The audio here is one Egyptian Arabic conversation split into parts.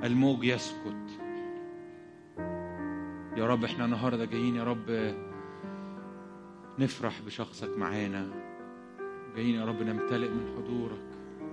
الموج يسكت يا رب احنا النهارده جايين يا رب نفرح بشخصك معانا جايين يا رب نمتلئ من حضورك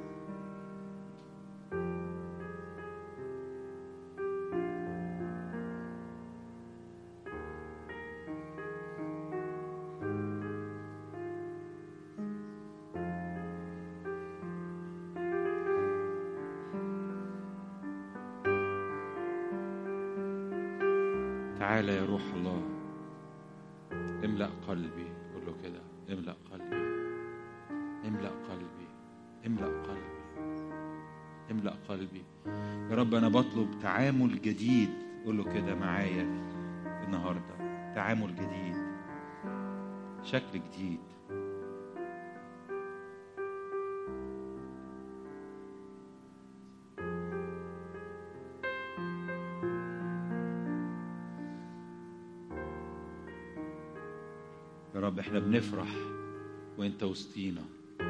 تعالى يا روح الله املأ قلبي قول له كده املأ قلبي املأ قلبي املأ قلبي املأ قلبي يا رب أنا بطلب تعامل جديد قول له كده معايا النهارده تعامل جديد شكل جديد يا رب احنا بنفرح وانت وسطينا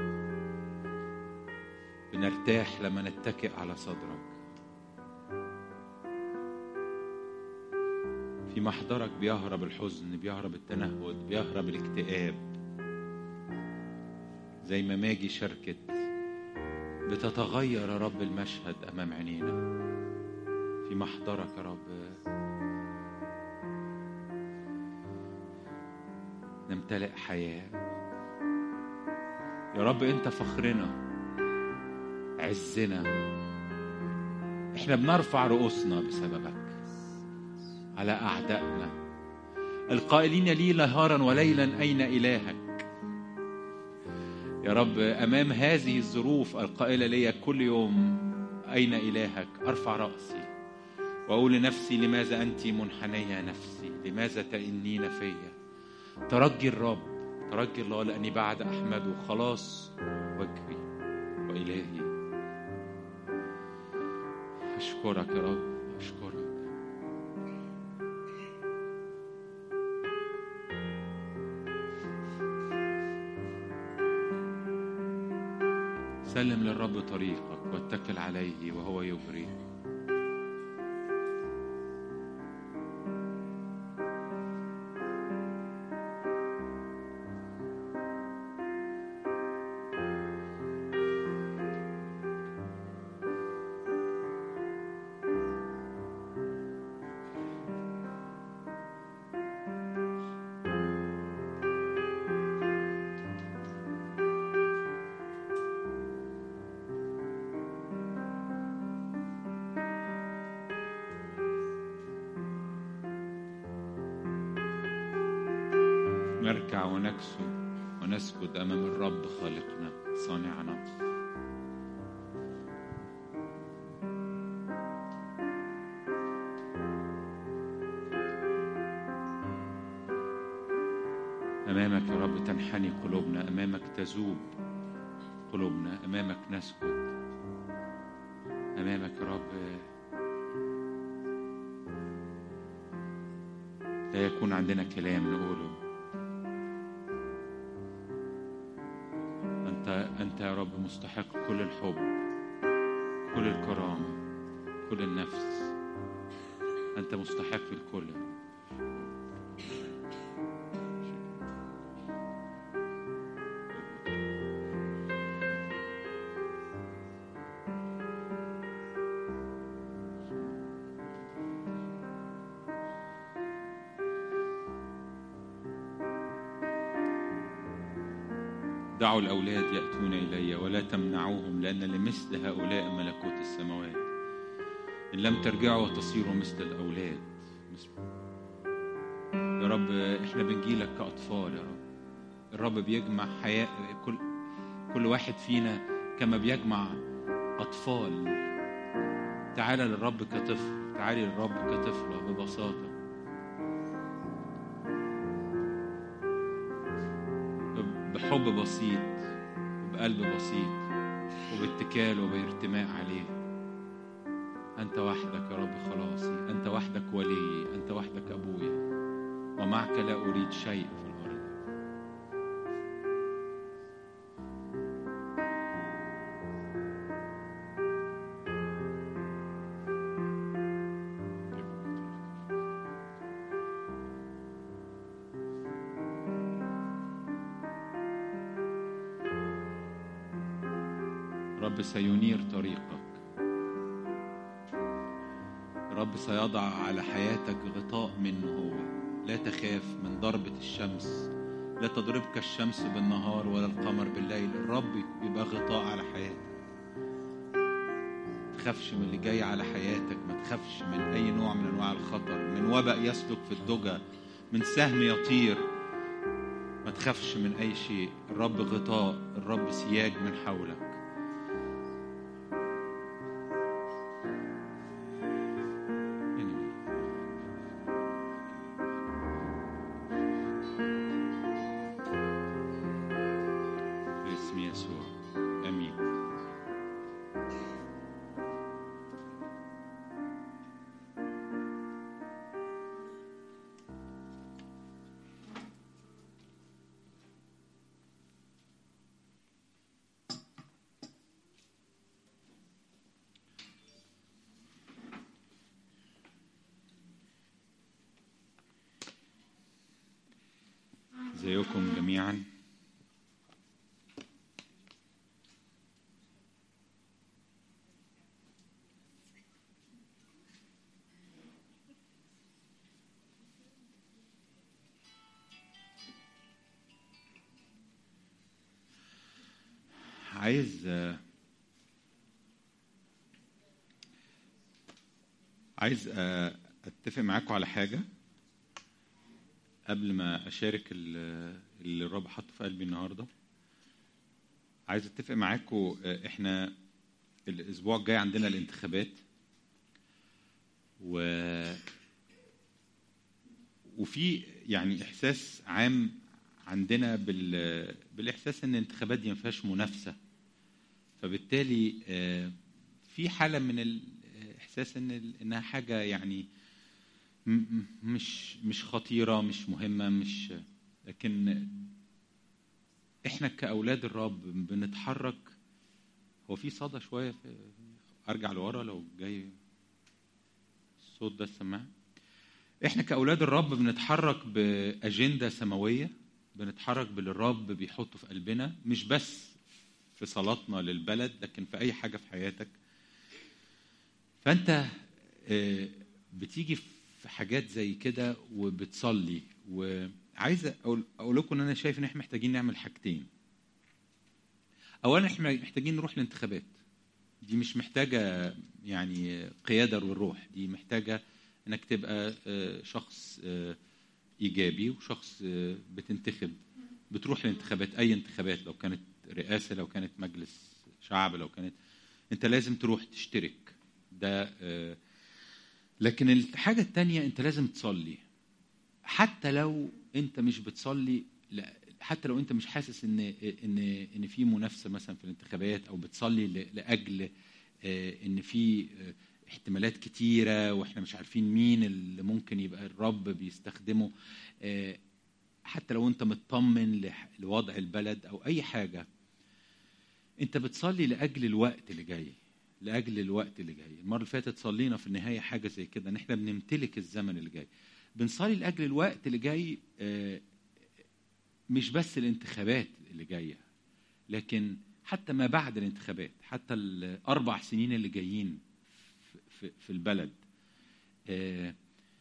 بنرتاح لما نتكئ على صدرك في محضرك بيهرب الحزن بيهرب التنهد بيهرب الاكتئاب زي ما ماجي شاركت بتتغير يا رب المشهد امام عينينا في محضرك يا رب نمتلئ حياه يا رب انت فخرنا عزنا احنا بنرفع رؤوسنا بسببك على اعدائنا القائلين لي نهارا وليلا اين الهك يا رب امام هذه الظروف القائله لي كل يوم اين الهك ارفع راسي واقول لنفسي لماذا انت منحنيه نفسي لماذا تئنين فيا ترجي الرب ترجي الله لاني بعد احمده خلاص وجهي والهي اشكرك يا رب اشكرك سلم للرب طريقك واتكل عليه وهو يجري نركع ونكسو ونسجد امام الرب خالقنا صانعنا امامك يا رب تنحني قلوبنا امامك تذوب قلوبنا امامك نسجد امامك يا رب لا يكون عندنا كلام نقوله أنت أنت يا رب مستحق كل الحب كل الكرامة كل النفس أنت مستحق الكل دعوا الأولاد يأتون إلي ولا تمنعوهم لأن لمثل هؤلاء ملكوت السماوات إن لم ترجعوا وتصيروا مثل الأولاد يا رب إحنا بنجيلك كأطفال يا رب الرب بيجمع حياة كل كل واحد فينا كما بيجمع أطفال تعالى للرب كطفل تعالي للرب كطفلة ببساطة بحب بسيط وبقلب بسيط وباتكال وبارتماء عليه أنت وحدك يا رب خلاصي أنت وحدك ولي أنت وحدك أبويا ومعك لا أريد شيء في الأرض رب سينير طريقك رب سيضع على حياتك غطاء منه هو لا تخاف من ضربة الشمس لا تضربك الشمس بالنهار ولا القمر بالليل الرب يبقى غطاء على حياتك تخافش من اللي جاي على حياتك ما تخافش من أي نوع من أنواع الخطر من وبأ يسلك في الدجى من سهم يطير ما تخافش من أي شيء الرب غطاء الرب سياج من حولك باسم يسوع امين ازيكم جميعا عايز آه، عايز آه، اتفق معاكم على حاجه قبل ما اشارك ال- اللي الرب حطه في قلبي النهارده عايز اتفق معاكم آه، احنا الاسبوع الجاي عندنا الانتخابات و وفي يعني احساس عام عندنا بال... بالاحساس ان الانتخابات دي ما فيهاش منافسه فبالتالي آه، في حاله من الاحساس ان ال- انها حاجه يعني م- م- مش مش خطيره مش مهمه مش لكن احنا كاولاد الرب بنتحرك هو في صدى شويه في ارجع لورا لو جاي الصوت ده السماعه احنا كاولاد الرب بنتحرك باجنده سماويه بنتحرك باللي الرب بيحطه في قلبنا مش بس في صلاتنا للبلد لكن في اي حاجه في حياتك فانت آه، بتيجي في حاجات زي كده وبتصلي وعايز اقول اقول لكم ان انا شايف ان احنا محتاجين نعمل حاجتين اولا احنا محتاجين نروح الانتخابات دي مش محتاجه يعني قياده للروح دي محتاجه انك تبقى آه، شخص آه، ايجابي وشخص آه، بتنتخب بتروح الانتخابات اي انتخابات لو كانت رئاسه لو كانت مجلس شعب لو كانت انت لازم تروح تشترك ده آه، لكن الحاجه التانية انت لازم تصلي حتى لو انت مش بتصلي لا حتى لو انت مش حاسس ان ان ان في منافسه مثلا في الانتخابات او بتصلي ل- لاجل آه، ان في آه، احتمالات كتيره واحنا مش عارفين مين اللي ممكن يبقى الرب بيستخدمه آه، حتى لو انت مطمن لح- لوضع البلد او اي حاجه انت بتصلي لاجل الوقت اللي جاي لاجل الوقت اللي جاي المره اللي فاتت صلينا في النهايه حاجه زي كده ان احنا بنمتلك الزمن اللي جاي بنصلي لاجل الوقت اللي جاي آه، مش بس الانتخابات اللي جايه لكن حتى ما بعد الانتخابات حتى الاربع سنين اللي جايين في- في- في البلد آه،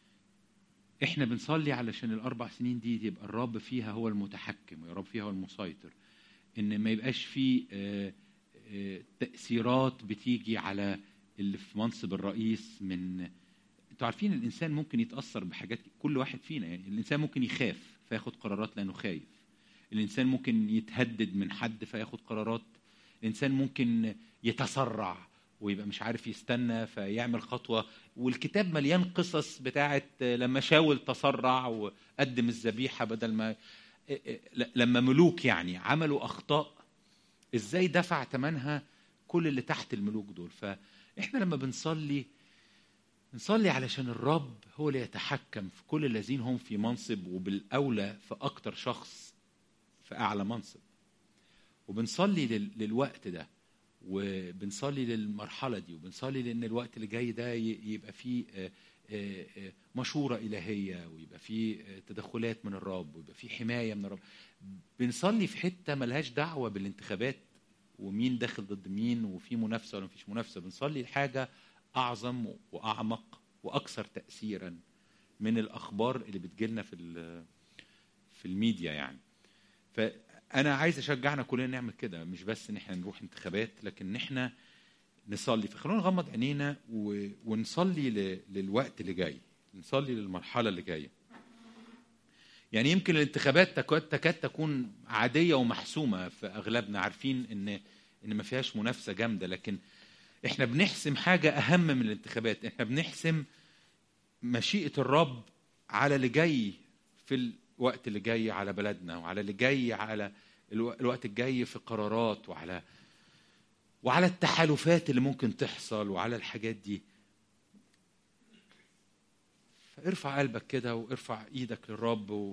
احنا بنصلي علشان الاربع سنين دي يبقى الرب فيها هو المتحكم ويا رب فيها هو المسيطر ان ما يبقاش في آه، آه، تاثيرات بتيجي على اللي في منصب الرئيس من انتوا عارفين الانسان ممكن يتاثر بحاجات كل واحد فينا يعني الانسان ممكن يخاف فياخد قرارات لانه خايف الانسان ممكن يتهدد من حد فياخد قرارات الانسان ممكن يتسرع ويبقى مش عارف يستنى فيعمل خطوه والكتاب مليان قصص بتاعه لما شاول تسرع وقدم الذبيحه بدل ما لما ملوك يعني عملوا اخطاء ازاي دفع ثمنها كل اللي تحت الملوك دول فاحنا لما بنصلي نصلي علشان الرب هو اللي يتحكم في كل الذين هم في منصب وبالاولى في اكتر شخص في اعلى منصب وبنصلي لل- للوقت ده وبنصلي للمرحله دي وبنصلي لان الوقت اللي جاي ده ي- يبقى فيه آه، آه، آه، مشوره الهيه ويبقى فيه آه، تدخلات من الرب ويبقى فيه حمايه من الرب بنصلي في حته ملهاش دعوه بالانتخابات ومين داخل ضد مين وفي منافسه ولا مفيش منافسه بنصلي لحاجه اعظم واعمق واكثر تاثيرا من الاخبار اللي بتجيلنا في ال- في الميديا يعني فانا عايز اشجعنا كلنا نعمل كده مش بس ان احنا نروح انتخابات لكن ان احنا نصلي فخلونا نغمض عينينا و... ونصلي ل... للوقت اللي جاي نصلي للمرحله اللي جايه يعني يمكن الانتخابات تكاد تكاد تكون عاديه ومحسومه في اغلبنا عارفين ان ان ما فيهاش منافسه جامده لكن احنا بنحسم حاجه اهم من الانتخابات احنا بنحسم مشيئه الرب على اللي جاي في الوقت اللي جاي على بلدنا وعلى اللي جاي على الو- الوقت الجاي في قرارات وعلى وعلى التحالفات اللي ممكن تحصل وعلى الحاجات دي فارفع قلبك كده وارفع ايدك للرب و...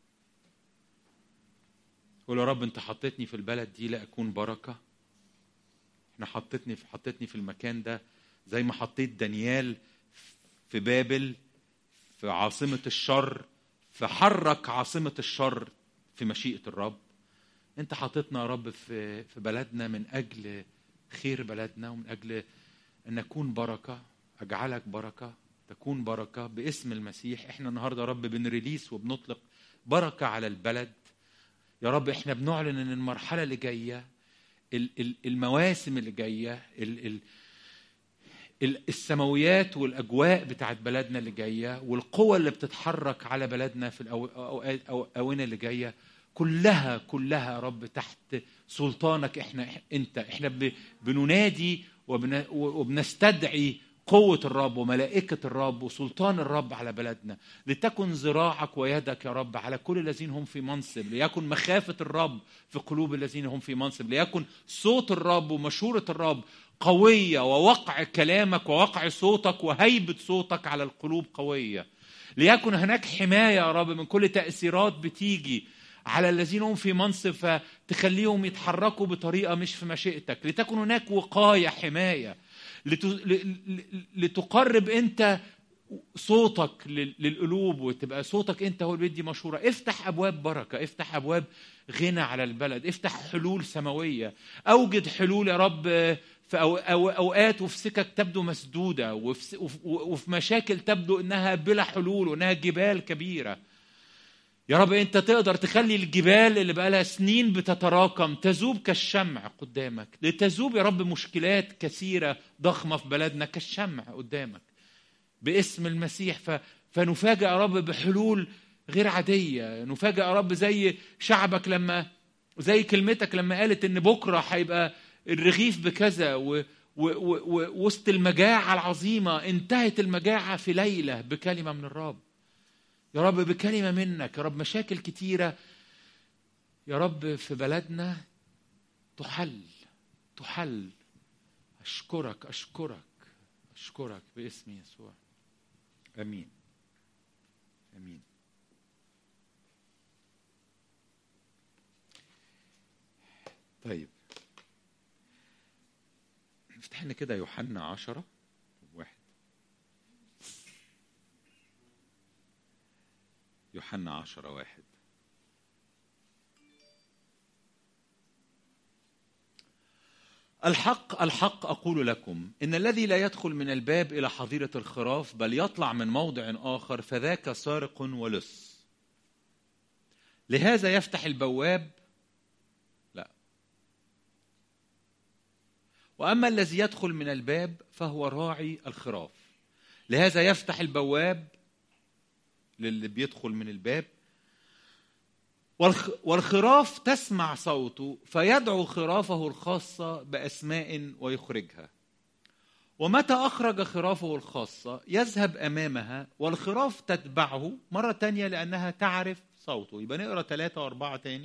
قول يا رب انت حطيتني في البلد دي لاكون بركه احنا حطيتني في حطيتني في المكان ده زي ما حطيت دانيال في بابل في عاصمه الشر فحرك عاصمه الشر في مشيئه الرب انت حاططنا يا رب في في بلدنا من اجل خير بلدنا ومن اجل ان نكون بركه اجعلك بركه تكون بركه باسم المسيح احنا النهارده يا رب بنريليس وبنطلق بركه على البلد يا رب احنا بنعلن ان المرحله اللي جايه ال- ال- المواسم اللي جايه ال- ال- ال- السماويات والاجواء بتاعت بلدنا اللي جايه والقوى اللي بتتحرك على بلدنا في الاوقات او الاونه اللي جايه كلها كلها يا رب تحت سلطانك احنا انت احنا ب- بننادي وبن- وبنستدعي قوة الرب وملائكة الرب وسلطان الرب على بلدنا لتكن ذراعك ويدك يا رب على كل الذين هم في منصب ليكن مخافة الرب في قلوب الذين هم في منصب ليكن صوت الرب ومشورة الرب قوية ووقع كلامك ووقع صوتك وهيبة صوتك على القلوب قوية ليكن هناك حماية يا رب من كل تأثيرات بتيجي على الذين هم في منصب فتخليهم يتحركوا بطريقة مش في مشيئتك لتكن هناك وقاية حماية لت- ل- ل- لتقرب انت صوتك لل- للقلوب وتبقى صوتك انت هو اللي بيدي مشوره افتح ابواب بركه افتح ابواب غنى على البلد افتح حلول سماويه اوجد حلول يا رب في أو أو اوقات وفي سكك تبدو مسدوده وفي س- وف- وفي مشاكل تبدو انها بلا حلول وانها جبال كبيره يا رب انت تقدر تخلي الجبال اللي بقالها سنين بتتراكم تذوب كالشمع قدامك لتذوب يا رب مشكلات كثيره ضخمه في بلدنا كالشمع قدامك باسم المسيح ف... فنفاجئ يا رب بحلول غير عاديه نفاجئ يا رب زي شعبك لما زي كلمتك لما قالت ان بكره هيبقى الرغيف بكذا و... و... و... و... وسط المجاعه العظيمه انتهت المجاعه في ليله بكلمه من الرب يا رب بكلمة منك يا رب مشاكل كتيرة يا رب في بلدنا تحل تحل أشكرك أشكرك أشكرك باسم يسوع أمين أمين طيب نفتح لنا كده يوحنا عشرة واحد يوحنا عشرة واحد الحق الحق أقول لكم إن الذي لا يدخل من الباب إلى حظيرة الخراف بل يطلع من موضع آخر فذاك سارق ولص لهذا يفتح البواب لا وأما الذي يدخل من الباب فهو راعي الخراف لهذا يفتح البواب للي بيدخل من الباب والخ- والخراف تسمع صوته فيدعو خرافه الخاصة بأسماء ويخرجها ومتى أخرج خرافه الخاصة يذهب أمامها والخراف تتبعه مرة تانية لأنها تعرف صوته يبقى نقرأ ثلاثة وأربعة تاني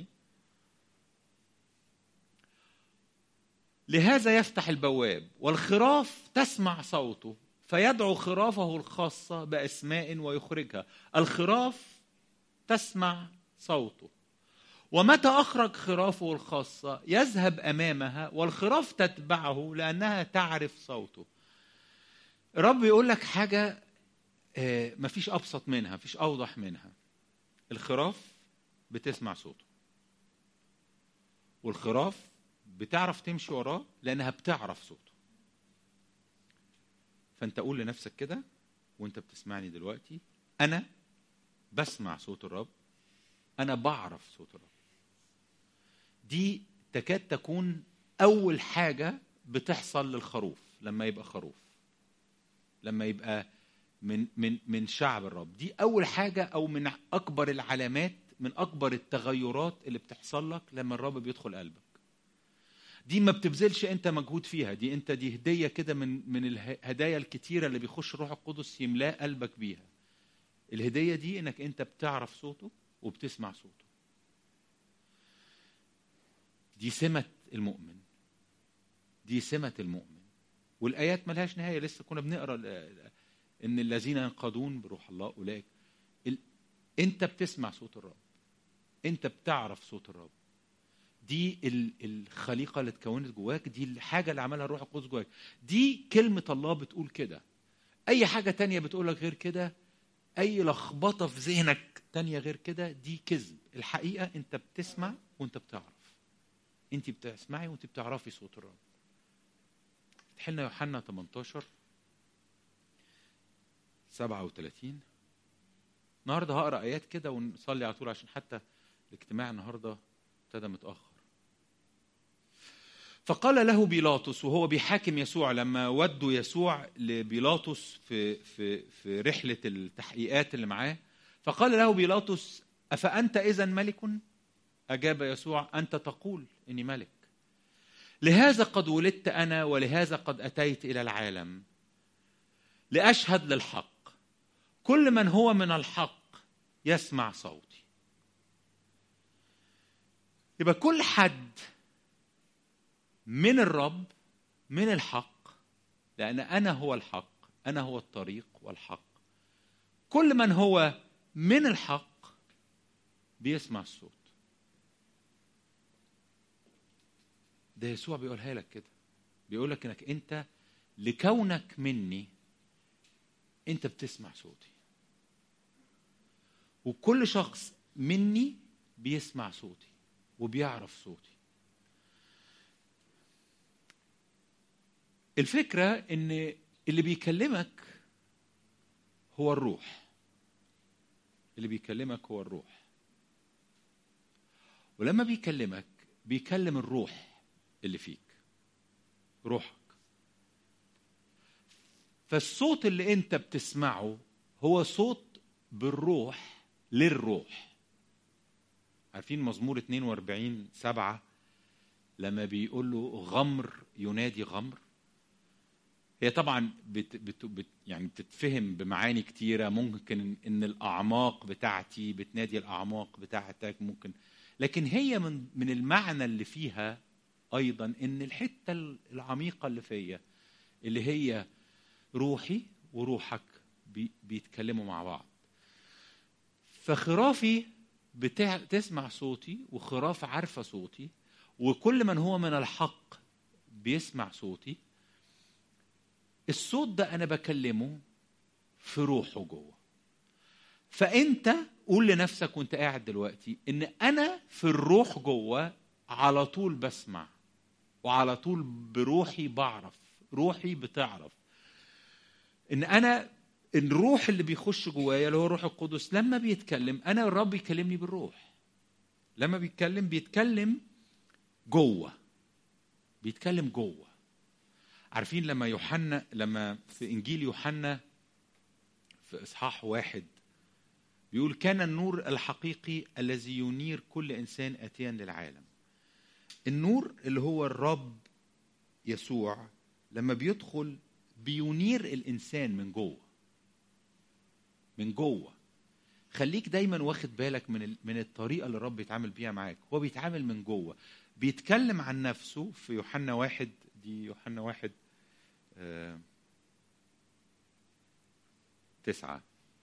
لهذا يفتح البواب والخراف تسمع صوته فيدعو خرافه الخاصة بأسماء ويخرجها الخراف تسمع صوته ومتى أخرج خرافه الخاصة يذهب أمامها والخراف تتبعه لأنها تعرف صوته الرب يقول لك حاجة آه، مفيش أبسط منها مفيش أوضح منها الخراف بتسمع صوته والخراف بتعرف تمشي وراه لانها بتعرف صوته فانت قول لنفسك كده وانت بتسمعني دلوقتي انا بسمع صوت الرب انا بعرف صوت الرب دي تكاد تكون اول حاجه بتحصل للخروف لما يبقى خروف لما يبقى من من من شعب الرب دي اول حاجه او من اكبر العلامات من اكبر التغيرات اللي بتحصل لك لما الرب بيدخل قلبك دي ما بتبذلش انت مجهود فيها دي انت دي هديه كده من من الهدايا الكتيره اللي بيخش الروح القدس يملاه قلبك بيها الهديه دي انك انت بتعرف صوته وبتسمع صوته دي سمه المؤمن دي سمه المؤمن والايات ملهاش نهايه لسه كنا بنقرا ان الذين ينقضون بروح الله اولئك ال... انت بتسمع صوت الرب انت بتعرف صوت الرب دي ال- الخليقه اللي اتكونت جواك دي الحاجه اللي عملها الروح القدس جواك دي كلمه الله بتقول كده اي حاجه تانية بتقولك غير كده اي لخبطه في ذهنك تانية غير كده دي كذب الحقيقه انت بتسمع وانت بتعرف انت بتسمعي وانت بتعرفي صوت الرب فتح لنا يوحنا 18 37 النهارده هقرا ايات كده ونصلي على طول عشان حتى الاجتماع النهارده ابتدى متاخر فقال له بيلاطس وهو بيحاكم يسوع لما ودوا يسوع لبيلاطس في في في رحله التحقيقات اللي معاه فقال له بيلاطس افانت اذا ملك اجاب يسوع انت تقول اني ملك لهذا قد ولدت انا ولهذا قد اتيت الى العالم لاشهد للحق كل من هو من الحق يسمع صوتي يبقى كل حد من الرب من الحق لأن أنا هو الحق أنا هو الطريق والحق كل من هو من الحق بيسمع الصوت ده يسوع بيقولها لك كده بيقول لك انك انت لكونك مني انت بتسمع صوتي وكل شخص مني بيسمع صوتي وبيعرف صوتي الفكرة ان اللي بيكلمك هو الروح اللي بيكلمك هو الروح ولما بيكلمك بيكلم الروح اللي فيك روحك فالصوت اللي انت بتسمعه هو صوت بالروح للروح عارفين مزمور 42 سبعة لما بيقول له غمر ينادي غمر هي طبعا بت بت بت يعني بتتفهم بمعاني كتيرة ممكن ان الاعماق بتاعتي بتنادي الاعماق بتاعتك ممكن لكن هي من من المعنى اللي فيها ايضا ان الحته العميقه اللي فيا اللي هي روحي وروحك بي بيتكلموا مع بعض فخرافي بتع... تسمع صوتي وخراف عارفه صوتي وكل من هو من الحق بيسمع صوتي الصوت ده انا بكلمه في روحه جوه فانت قول لنفسك وانت قاعد دلوقتي ان انا في الروح جوه على طول بسمع وعلى طول بروحي بعرف روحي بتعرف ان انا الروح اللي بيخش جوايا اللي هو الروح القدس لما بيتكلم انا الرب يكلمني بالروح لما بيتكلم بيتكلم جوه بيتكلم جوه عارفين لما يوحنا لما في انجيل يوحنا في اصحاح واحد بيقول كان النور الحقيقي الذي ينير كل انسان اتيا للعالم النور اللي هو الرب يسوع لما بيدخل بينير الانسان من جوه من جوه خليك دايما واخد بالك من من الطريقه اللي الرب بيتعامل بيها معاك هو بيتعامل من جوه بيتكلم عن نفسه في يوحنا واحد دي يوحنا واحد آه تسعة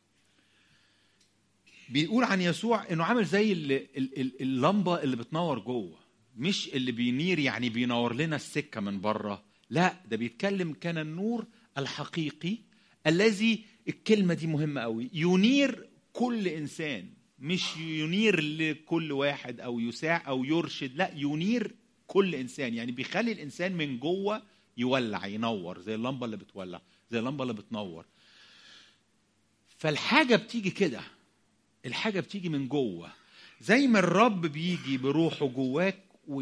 بيقول عن يسوع انه عامل زي اللمبه اللي بتنور جوه مش اللي بينير يعني بينور لنا السكه من بره لا ده بيتكلم كان النور الحقيقي الذي الكلمه دي مهمه قوي ينير كل انسان مش ينير لكل واحد او يساع او يرشد لا ينير كل انسان يعني بيخلي الانسان من جوه يولع ينور زي اللمبه اللي بتولع زي اللمبه اللي بتنور فالحاجه بتيجي كده الحاجه بتيجي من جوه زي ما الرب بيجي بروحه جواك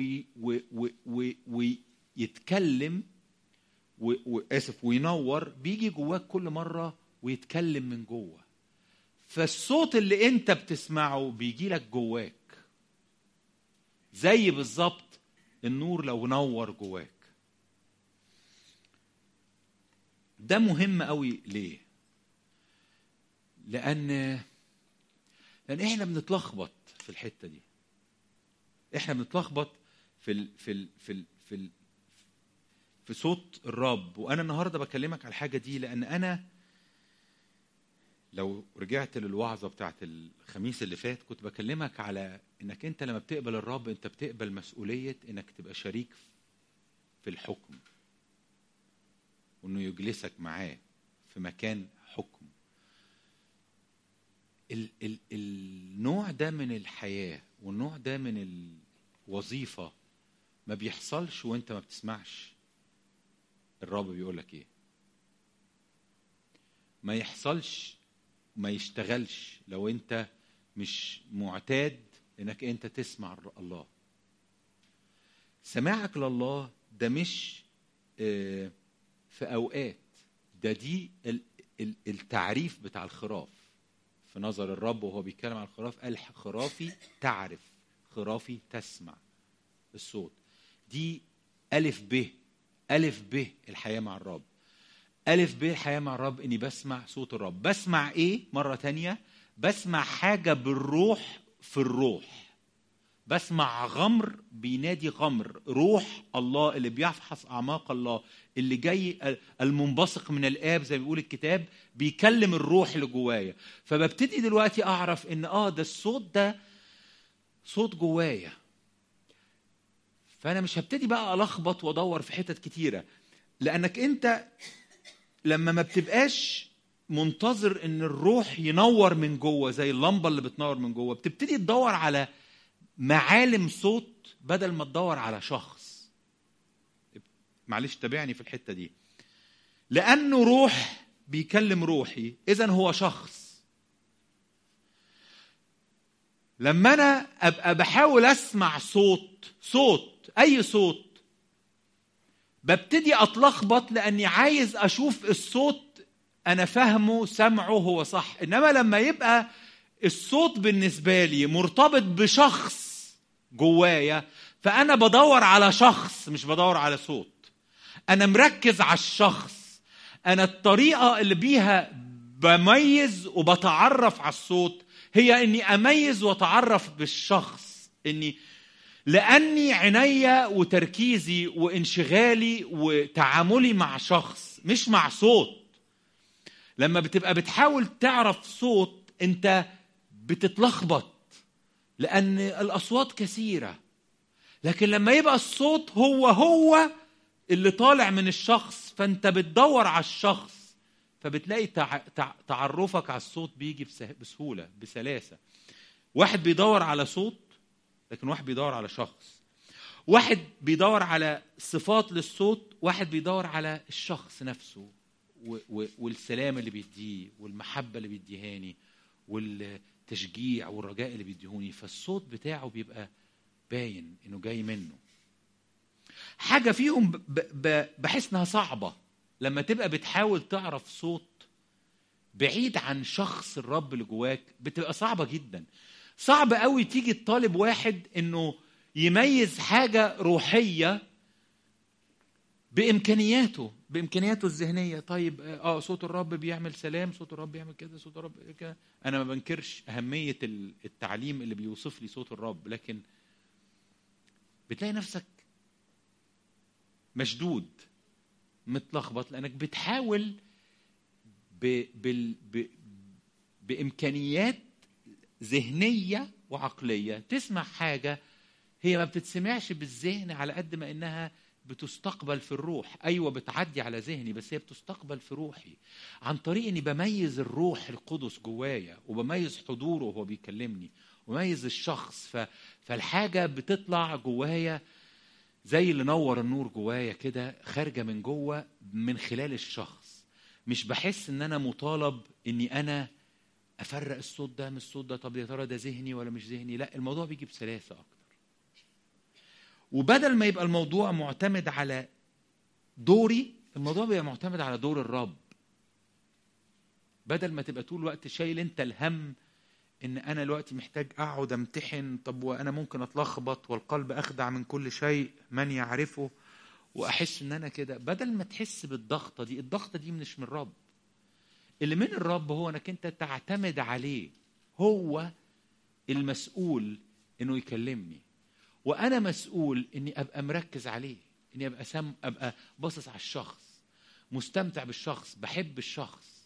ويتكلم واسف وينور بيجي جواك كل مره ويتكلم من جوه فالصوت اللي انت بتسمعه بيجي لك جواك زي بالظبط النور لو نور جواك ده مهم قوي ليه لان لان احنا بنتلخبط في الحته دي احنا بنتلخبط في ال في ال في ال في ال في صوت الرب وانا النهارده بكلمك على الحاجه دي لان انا لو رجعت للوعظه بتاعت الخميس اللي فات كنت بكلمك على انك انت لما بتقبل الرب انت بتقبل مسؤوليه انك تبقى شريك في الحكم وانه يجلسك معاه في مكان حكم ال ال النوع ده من الحياه والنوع ده من الوظيفه ما بيحصلش وانت ما بتسمعش الرب بيقول لك ايه ما يحصلش ما يشتغلش لو انت مش معتاد انك انت تسمع الله سماعك لله ده مش في اوقات ده دي التعريف بتاع الخراف في نظر الرب وهو بيتكلم عن الخراف قال خرافي تعرف خرافي تسمع الصوت دي ألف ب ألف ب الحياة مع الرب ألف ب الحياة مع الرب إني بسمع صوت الرب بسمع إيه مرة تانية بسمع حاجة بالروح في الروح بسمع غمر بينادي غمر روح الله اللي بيفحص أعماق الله اللي جاي المنبثق من الآب زي ما بيقول الكتاب بيكلم الروح اللي جوايا فببتدي دلوقتي أعرف إن آه ده الصوت ده صوت جوايا فانا مش هبتدي بقى الخبط وادور في حتت كتيره لانك انت لما ما بتبقاش منتظر ان الروح ينور من جوه زي اللمبه اللي بتنور من جوه بتبتدي تدور على معالم صوت بدل ما تدور على شخص معلش تابعني في الحته دي لانه روح بيكلم روحي اذا هو شخص لما انا ابقى بحاول اسمع صوت صوت اي صوت ببتدي اتلخبط لاني عايز اشوف الصوت انا فاهمه سمعه هو صح انما لما يبقى الصوت بالنسبه لي مرتبط بشخص جوايا فانا بدور على شخص مش بدور على صوت انا مركز على الشخص انا الطريقه اللي بيها بميز وبتعرف على الصوت هي اني اميز واتعرف بالشخص اني لاني عينيا وتركيزي وانشغالي وتعاملي مع شخص مش مع صوت لما بتبقى بتحاول تعرف صوت انت بتتلخبط لان الاصوات كثيره لكن لما يبقى الصوت هو هو اللي طالع من الشخص فانت بتدور على الشخص فبتلاقي تعرفك على الصوت بيجي بسهوله بسلاسه واحد بيدور على صوت لكن واحد بيدور على شخص واحد بيدور على صفات للصوت واحد بيدور على الشخص نفسه والسلام اللي بيديه والمحبه اللي بيديهاني والتشجيع والرجاء اللي بيديهوني فالصوت بتاعه بيبقى باين انه جاي منه حاجه فيهم بحس انها صعبه لما تبقى بتحاول تعرف صوت بعيد عن شخص الرب اللي جواك بتبقى صعبه جدا صعب قوي تيجي الطالب واحد انه يميز حاجه روحيه بامكانياته بامكانياته الذهنيه طيب اه صوت الرب بيعمل سلام صوت الرب بيعمل كده صوت الرب كده انا ما بنكرش اهميه التعليم اللي بيوصف لي صوت الرب لكن بتلاقي نفسك مشدود متلخبط لانك بتحاول ب... بال... ب... بامكانيات ذهنيه وعقليه تسمع حاجه هي ما بتتسمعش بالذهن على قد ما انها بتستقبل في الروح ايوه بتعدي على ذهني بس هي بتستقبل في روحي عن طريق اني بميز الروح القدس جوايا وبميز حضوره وهو بيكلمني وميز الشخص ف... فالحاجه بتطلع جوايا زي اللي نور النور جوايا كده خارجه من جوه من خلال الشخص مش بحس ان انا مطالب اني انا افرق الصوت ده من الصوت ده طب يا ترى ده ذهني ولا مش ذهني لا الموضوع بيجي بسلاسه اكتر وبدل ما يبقى الموضوع معتمد على دوري الموضوع بيبقى معتمد على دور الرب بدل ما تبقى طول الوقت شايل انت الهم ان انا دلوقتي محتاج اقعد امتحن طب وانا ممكن اتلخبط والقلب اخدع من كل شيء من يعرفه واحس ان انا كده بدل ما تحس بالضغطه دي الضغطه دي مش من الرب اللي من الرب هو انك انت تعتمد عليه هو المسؤول انه يكلمني وانا مسؤول اني ابقى مركز عليه اني ابقى سم ابقى باصص على الشخص مستمتع بالشخص بحب الشخص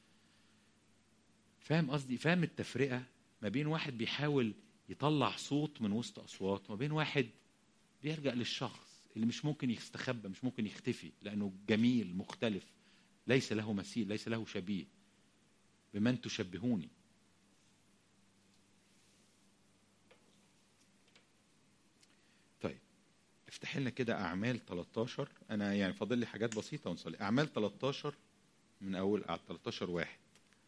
فاهم قصدي فاهم التفرقه ما بين واحد بيحاول يطلع صوت من وسط اصوات وما بين واحد بيرجع للشخص اللي مش ممكن يستخبى مش ممكن يختفي لانه جميل مختلف ليس له مثيل ليس له شبيه بمن تشبهوني طيب افتح لنا كده اعمال 13 انا يعني فاضل لي حاجات بسيطه ونصلي اعمال 13 من اول 13 واحد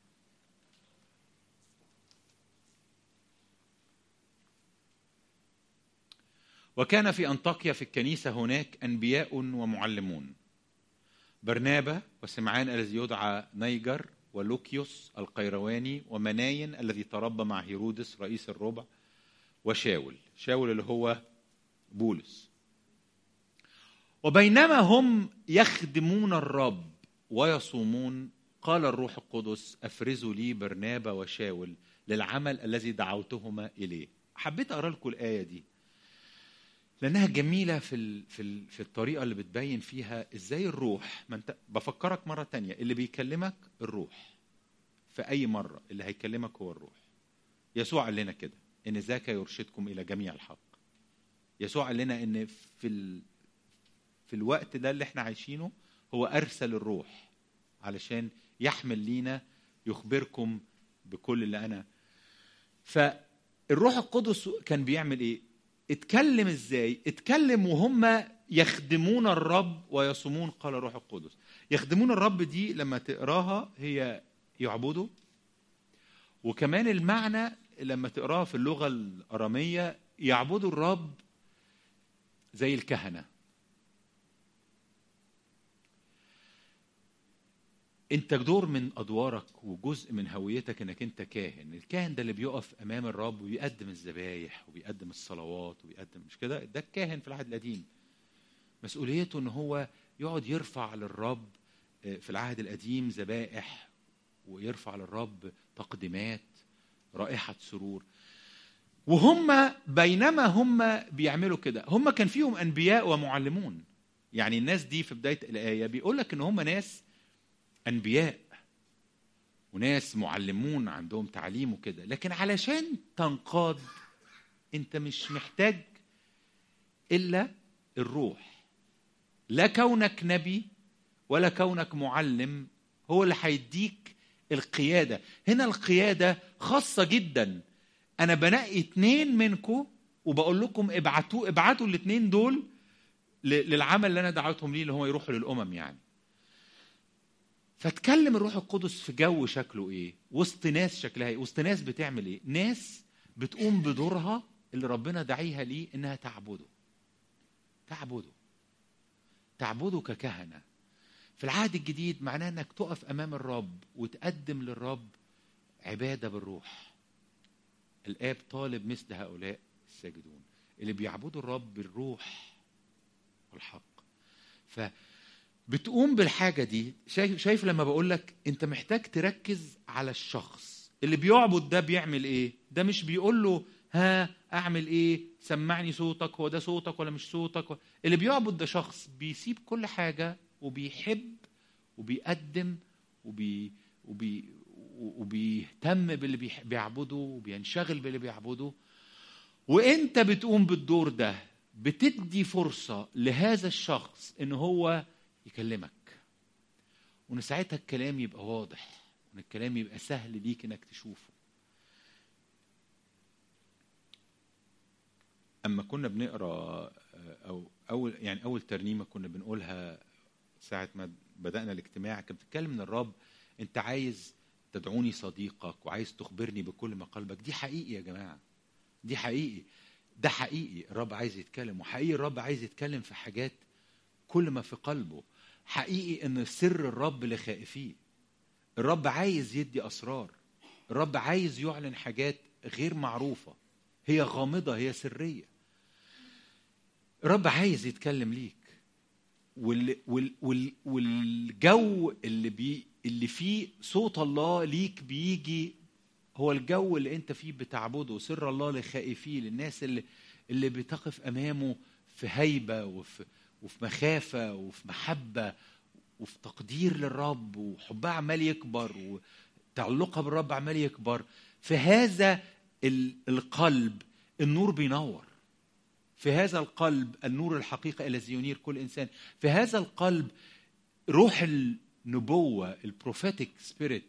وكان في انطاكيا في الكنيسه هناك انبياء ومعلمون برنابا وسمعان الذي يدعى نيجر ولوكيوس القيرواني ومناين الذي تربى مع هيرودس رئيس الربع وشاول شاول اللي هو بولس وبينما هم يخدمون الرب ويصومون قال الروح القدس افرزوا لي برنابا وشاول للعمل الذي دعوتهما اليه حبيت اقرا لكم الايه دي لانها جميله في ال في ال في الطريقه اللي بتبين فيها ازاي الروح ما انت بفكرك مره تانية اللي بيكلمك الروح في اي مره اللي هيكلمك هو الروح يسوع قال لنا كده ان ذاك يرشدكم الى جميع الحق يسوع قال لنا ان في ال في الوقت ده اللي احنا عايشينه هو ارسل الروح علشان يحمل لينا يخبركم بكل اللي انا فالروح القدس كان بيعمل ايه اتكلم ازاي اتكلم وهم يخدمون الرب ويصومون قال الروح القدس يخدمون الرب دي لما تقراها هي يعبدوا وكمان المعنى لما تقراها في اللغه الاراميه يعبدوا الرب زي الكهنه انت دور من ادوارك وجزء من هويتك انك انت كاهن الكاهن ده اللي بيقف امام الرب وبيقدم الذبايح وبيقدم الصلوات وبيقدم مش كده ده الكاهن في العهد القديم مسؤوليته ان هو يقعد يرفع للرب في العهد القديم ذبائح ويرفع للرب تقديمات رائحة سرور وهم بينما هم بيعملوا كده هم كان فيهم أنبياء ومعلمون يعني الناس دي في بداية الآية بيقول لك إن هم ناس انبياء وناس معلمون عندهم تعليم وكده لكن علشان تنقاد انت مش محتاج الا الروح لا كونك نبي ولا كونك معلم هو اللي هيديك القياده هنا القياده خاصه جدا انا بنقي اتنين منكم وبقول لكم ابعتوا ابعتوا الاتنين دول للعمل اللي انا دعوتهم ليه اللي هو يروحوا للامم يعني فتكلم الروح القدس في جو شكله ايه وسط ناس شكلها ايه وسط ناس بتعمل ايه ناس بتقوم بدورها اللي ربنا دعيها ليه انها تعبده تعبده تعبده ككهنه في العهد الجديد معناه انك تقف امام الرب وتقدم للرب عباده بالروح الاب طالب مثل هؤلاء الساجدون اللي بيعبدوا الرب بالروح والحق ف بتقوم بالحاجه دي شايف شايف لما بقول لك انت محتاج تركز على الشخص اللي بيعبد ده بيعمل ايه ده مش بيقول له ها اعمل ايه سمعني صوتك هو ده صوتك ولا مش صوتك اللي بيعبد ده شخص بيسيب كل حاجه وبيحب وبيقدم وبي وبي وبيهتم باللي بيعبده وبينشغل باللي بيعبده وانت بتقوم بالدور ده بتدي فرصه لهذا الشخص ان هو يكلمك وان ساعتها الكلام يبقى واضح وان الكلام يبقى سهل ليك انك تشوفه اما كنا بنقرا او اول يعني اول ترنيمه كنا بنقولها ساعه ما بدانا الاجتماع كانت بتتكلم ان الرب انت عايز تدعوني صديقك وعايز تخبرني بكل ما قلبك دي حقيقي يا جماعه دي حقيقي ده حقيقي الرب عايز يتكلم وحقيقي الرب عايز يتكلم في حاجات كل ما في قلبه حقيقي ان سر الرب لخائفيه الرب عايز يدي اسرار الرب عايز يعلن حاجات غير معروفه هي غامضه هي سريه الرب عايز يتكلم ليك وال وال وال والجو اللي بي اللي فيه صوت الله ليك بيجي هو الجو اللي انت فيه بتعبده سر الله لخائفيه للناس اللي اللي بتقف امامه في هيبه وفي وفي مخافه وفي محبه وفي تقدير للرب وحبها عمال يكبر وتعلقها بالرب عمال يكبر في هذا القلب النور بينور في هذا القلب النور الحقيقي الذي ينير كل انسان في هذا القلب روح النبوه البروفيتيك سبيريت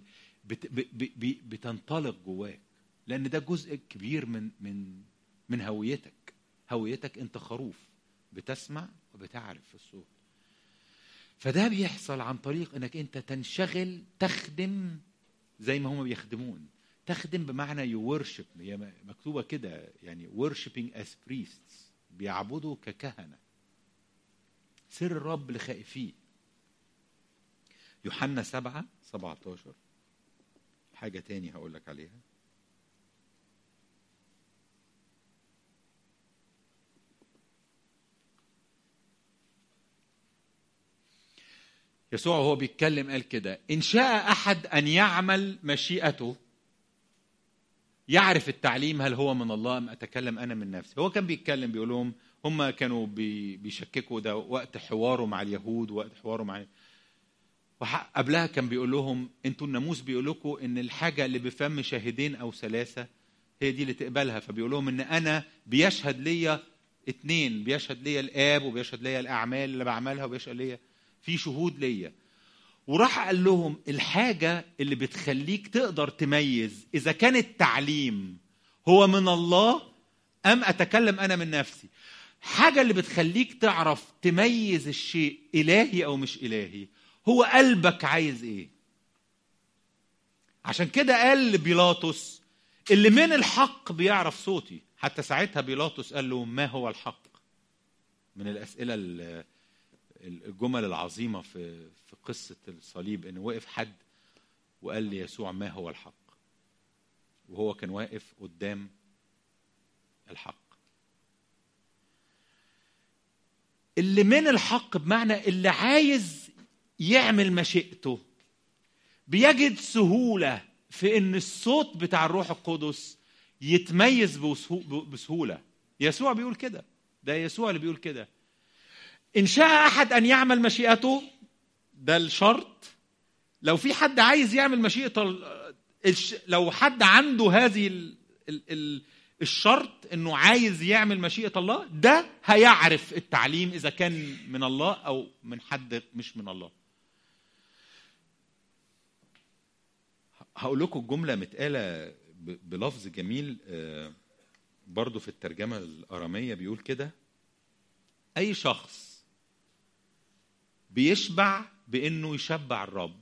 بتنطلق جواك لان ده جزء كبير من من من هويتك هويتك انت خروف بتسمع وبتعرف الصوت فده بيحصل عن طريق انك انت تنشغل تخدم زي ما هم بيخدمون تخدم بمعنى يو worship هي مكتوبه كده يعني worshiping as priests بيعبدوا ككهنه سر الرب لخائفيه يوحنا سبعة 17 حاجة تاني هقول لك عليها يسوع وهو بيتكلم قال كده إن شاء أحد أن يعمل مشيئته يعرف التعليم هل هو من الله أم أتكلم أنا من نفسي هو كان بيتكلم بيقول لهم هم كانوا بيشككوا ده وقت حواره مع اليهود وقت حواره مع قبلها كان بيقول لهم انتوا الناموس بيقول لكم ان الحاجه اللي بفم شاهدين او ثلاثه هي دي اللي تقبلها فبيقول لهم ان انا بيشهد ليا اتنين بيشهد ليا الاب وبيشهد ليا الاعمال اللي بعملها وبيشهد ليا في شهود ليا وراح قال لهم الحاجه اللي بتخليك تقدر تميز اذا كان التعليم هو من الله ام اتكلم انا من نفسي حاجه اللي بتخليك تعرف تميز الشيء الهي او مش الهي هو قلبك عايز ايه عشان كده قال لبيلاطس اللي من الحق بيعرف صوتي حتى ساعتها بيلاطس قال له ما هو الحق من الاسئله الجمل العظيمه في في قصه الصليب ان وقف حد وقال ليسوع ما هو الحق وهو كان واقف قدام الحق اللي من الحق بمعنى اللي عايز يعمل مشيئته بيجد سهولة في إن الصوت بتاع الروح القدس يتميز بسهولة يسوع بيقول كده ده يسوع اللي بيقول كده إن شاء أحد أن يعمل مشيئته ده الشرط لو في حد عايز يعمل مشيئة لو حد عنده هذه ال ال ال الشرط انه عايز يعمل مشيئه الله ده هيعرف التعليم اذا كان من الله او من حد مش من الله هقول لكم الجمله متقاله بلفظ جميل برضو في الترجمه الاراميه بيقول كده اي شخص بيشبع بانه يشبع الرب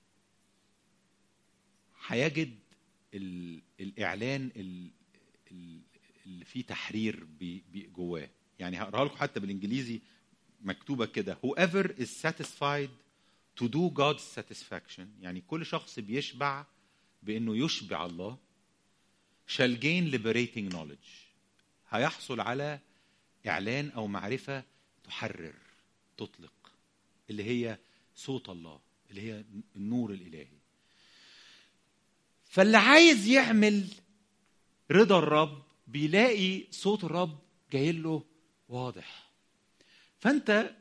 هيجد الاعلان اللي فيه تحرير جواه يعني هقراها لكم حتى بالانجليزي مكتوبه كده whoever is satisfied to do God's satisfaction يعني كل شخص بيشبع بانه يشبع الله shall gain liberating knowledge هيحصل على اعلان او معرفه تحرر تطلق اللي هي صوت الله اللي هي النور الالهي فاللي عايز يعمل رضا الرب بيلاقي صوت الرب جاي له واضح فانت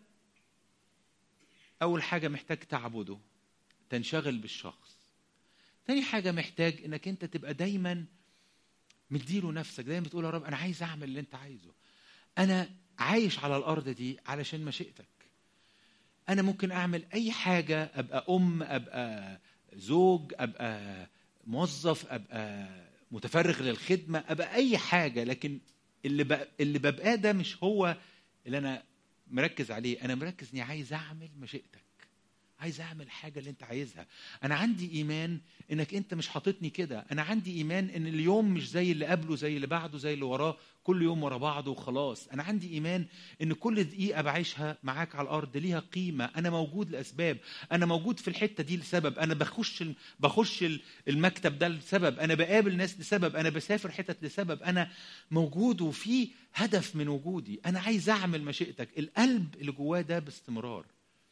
اول حاجه محتاج تعبده تنشغل بالشخص تاني حاجه محتاج انك انت تبقى دايما مديله نفسك دايما بتقول يا رب انا عايز اعمل اللي انت عايزه انا عايش على الارض دي علشان مشيئتك انا ممكن اعمل اي حاجه ابقى ام ابقى زوج ابقى موظف ابقى متفرغ للخدمه ابقى اي حاجه لكن اللي بقى اللي ببقى ده مش هو اللي انا مركز عليه انا مركز اني عايز اعمل مشيئتك عايز اعمل حاجه اللي انت عايزها انا عندي ايمان انك انت مش حاططني كده انا عندي ايمان ان اليوم مش زي اللي قبله زي اللي بعده زي اللي وراه كل يوم ورا بعضه وخلاص انا عندي ايمان ان كل دقيقه بعيشها معاك على الارض ليها قيمه انا موجود لاسباب انا موجود في الحته دي لسبب انا بخش بخش المكتب ده لسبب انا بقابل ناس لسبب انا بسافر حتت لسبب انا موجود وفي هدف من وجودي انا عايز اعمل مشيئتك القلب اللي جواه ده باستمرار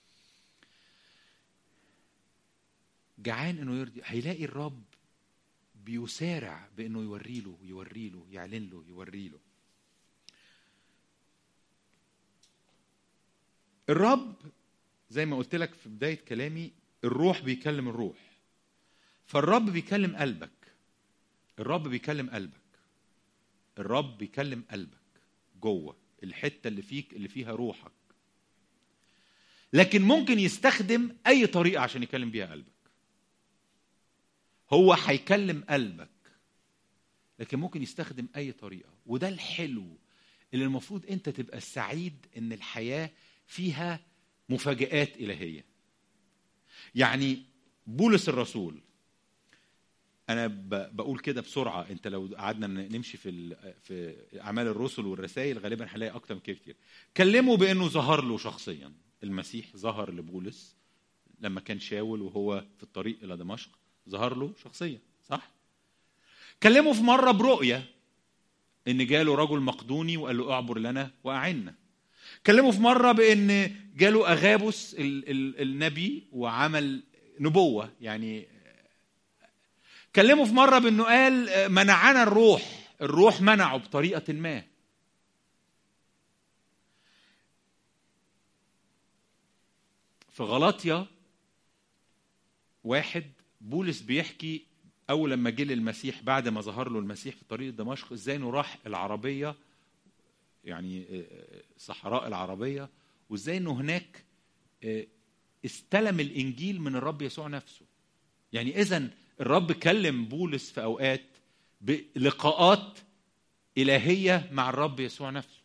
جعان انه يرضي هيلاقي الرب بيسارع بانه يوري له يوري له يعلن له يوري له الرب زي ما قلت لك في بدايه كلامي الروح بيكلم الروح فالرب بيكلم قلبك الرب بيكلم قلبك الرب بيكلم قلبك جوه الحته اللي فيك اللي فيها روحك لكن ممكن يستخدم اي طريقه عشان يكلم بيها قلبك هو هيكلم قلبك لكن ممكن يستخدم اي طريقه وده الحلو اللي المفروض انت تبقى سعيد ان الحياه فيها مفاجآت الهيه يعني بولس الرسول انا بقول كده بسرعه انت لو قعدنا نمشي في في اعمال الرسل والرسائل غالبا هنلاقي اكتر من كده كتير كلمه بانه ظهر له شخصيا المسيح ظهر لبولس لما كان شاول وهو في الطريق الى دمشق ظهر له شخصيا صح كلمه في مره برؤيه ان جاله رجل مقدوني وقال له اعبر لنا واعنا كلمه في مره بان جاله اغابس ال- ال- النبي وعمل نبوه يعني كلمه في مره بانه قال منعنا الروح الروح منعه بطريقه ما في غلطية واحد بولس بيحكي أول لما جه للمسيح بعد ما ظهر له المسيح في طريق دمشق إزاي إنه راح العربية يعني صحراء العربية وإزاي إنه هناك استلم الإنجيل من الرب يسوع نفسه يعني إذا الرب كلم بولس في أوقات بلقاءات إلهية مع الرب يسوع نفسه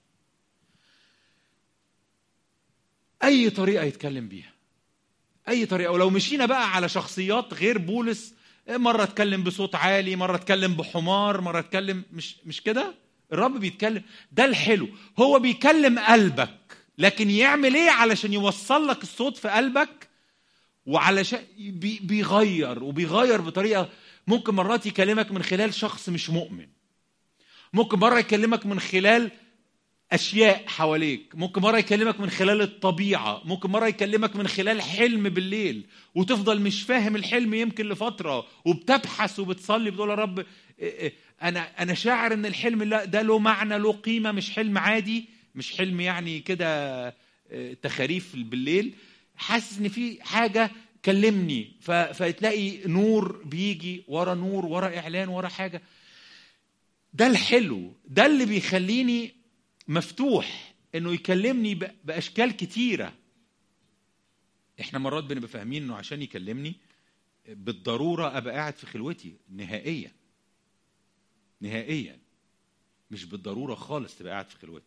أي طريقة يتكلم بيها أي طريقة ولو مشينا بقى على شخصيات غير بولس مرة اتكلم بصوت عالي مرة اتكلم بحمار مرة اتكلم مش مش كده الرب بيتكلم ده الحلو هو بيكلم قلبك لكن يعمل ايه علشان يوصل لك الصوت في قلبك وعلشان بي بيغير وبيغير بطريقه ممكن مرات يكلمك من خلال شخص مش مؤمن ممكن مره يكلمك من خلال اشياء حواليك ممكن مره يكلمك من خلال الطبيعه ممكن مره يكلمك من خلال حلم بالليل وتفضل مش فاهم الحلم يمكن لفتره وبتبحث وبتصلي بتقول يا رب انا انا شاعر ان الحلم ده له معنى له قيمه مش حلم عادي مش حلم يعني كده تخاريف بالليل حاسس ان في حاجه كلمني فتلاقي نور بيجي ورا نور ورا اعلان ورا حاجه ده الحلو ده اللي بيخليني مفتوح انه يكلمني باشكال كتيره احنا مرات بنبقى فاهمين انه عشان يكلمني بالضروره ابقى قاعد في خلوتي نهائيا نهائيا مش بالضروره خالص تبقى قاعد في خلوتك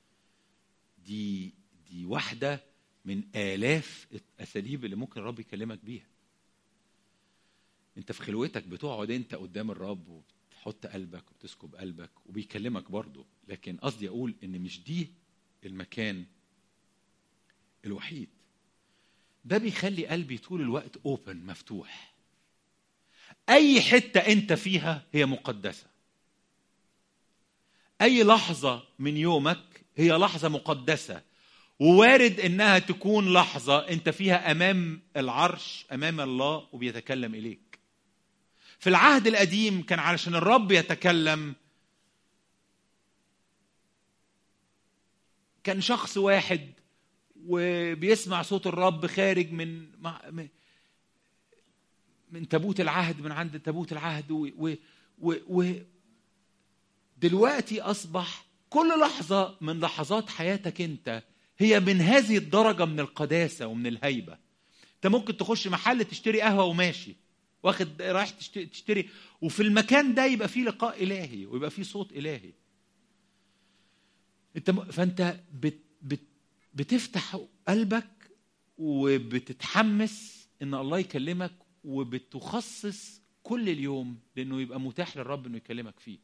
دي دي واحده من آلاف الأساليب اللي ممكن الرب يكلمك بيها. أنت في خلوتك بتقعد أنت قدام الرب وبتحط قلبك وبتسكب قلبك وبيكلمك برضه، لكن قصدي أقول إن مش دي المكان الوحيد. ده بيخلي قلبي طول الوقت اوبن مفتوح. أي حتة أنت فيها هي مقدسة. أي لحظة من يومك هي لحظة مقدسة ووارد انها تكون لحظه انت فيها امام العرش امام الله وبيتكلم اليك في العهد القديم كان علشان الرب يتكلم كان شخص واحد وبيسمع صوت الرب خارج من من تابوت العهد من عند تابوت العهد و, و, و, و دلوقتي اصبح كل لحظه من لحظات حياتك انت هي من هذه الدرجة من القداسة ومن الهيبة انت ممكن تخش محل تشتري قهوة وماشي واخد رايح تشتري وفي المكان ده يبقى فيه لقاء إلهي ويبقى فيه صوت إلهي انت فانت بت بت بتفتح قلبك وبتتحمس ان الله يكلمك وبتخصص كل اليوم لانه يبقى متاح للرب انه يكلمك فيه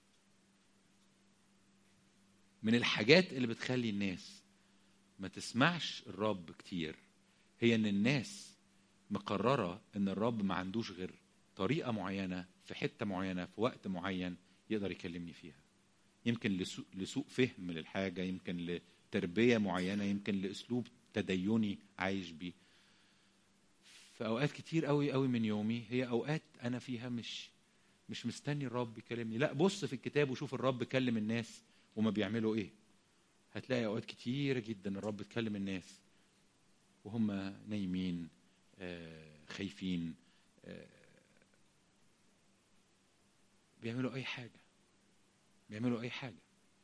من الحاجات اللي بتخلي الناس ما تسمعش الرب كتير هي ان الناس مقرره ان الرب ما عندوش غير طريقه معينه في حته معينه في وقت معين يقدر يكلمني فيها يمكن لسوء, لسوء فهم للحاجه يمكن لتربيه معينه يمكن لاسلوب تديني عايش بيه في اوقات كتير قوي قوي من يومي هي اوقات انا فيها مش مش مستني الرب يكلمني لا بص في الكتاب وشوف الرب كلم الناس وما بيعملوا ايه هتلاقي اوقات كتيره جدا الرب اتكلم الناس وهم نايمين آه، خايفين آه، بيعملوا اي حاجه بيعملوا اي حاجه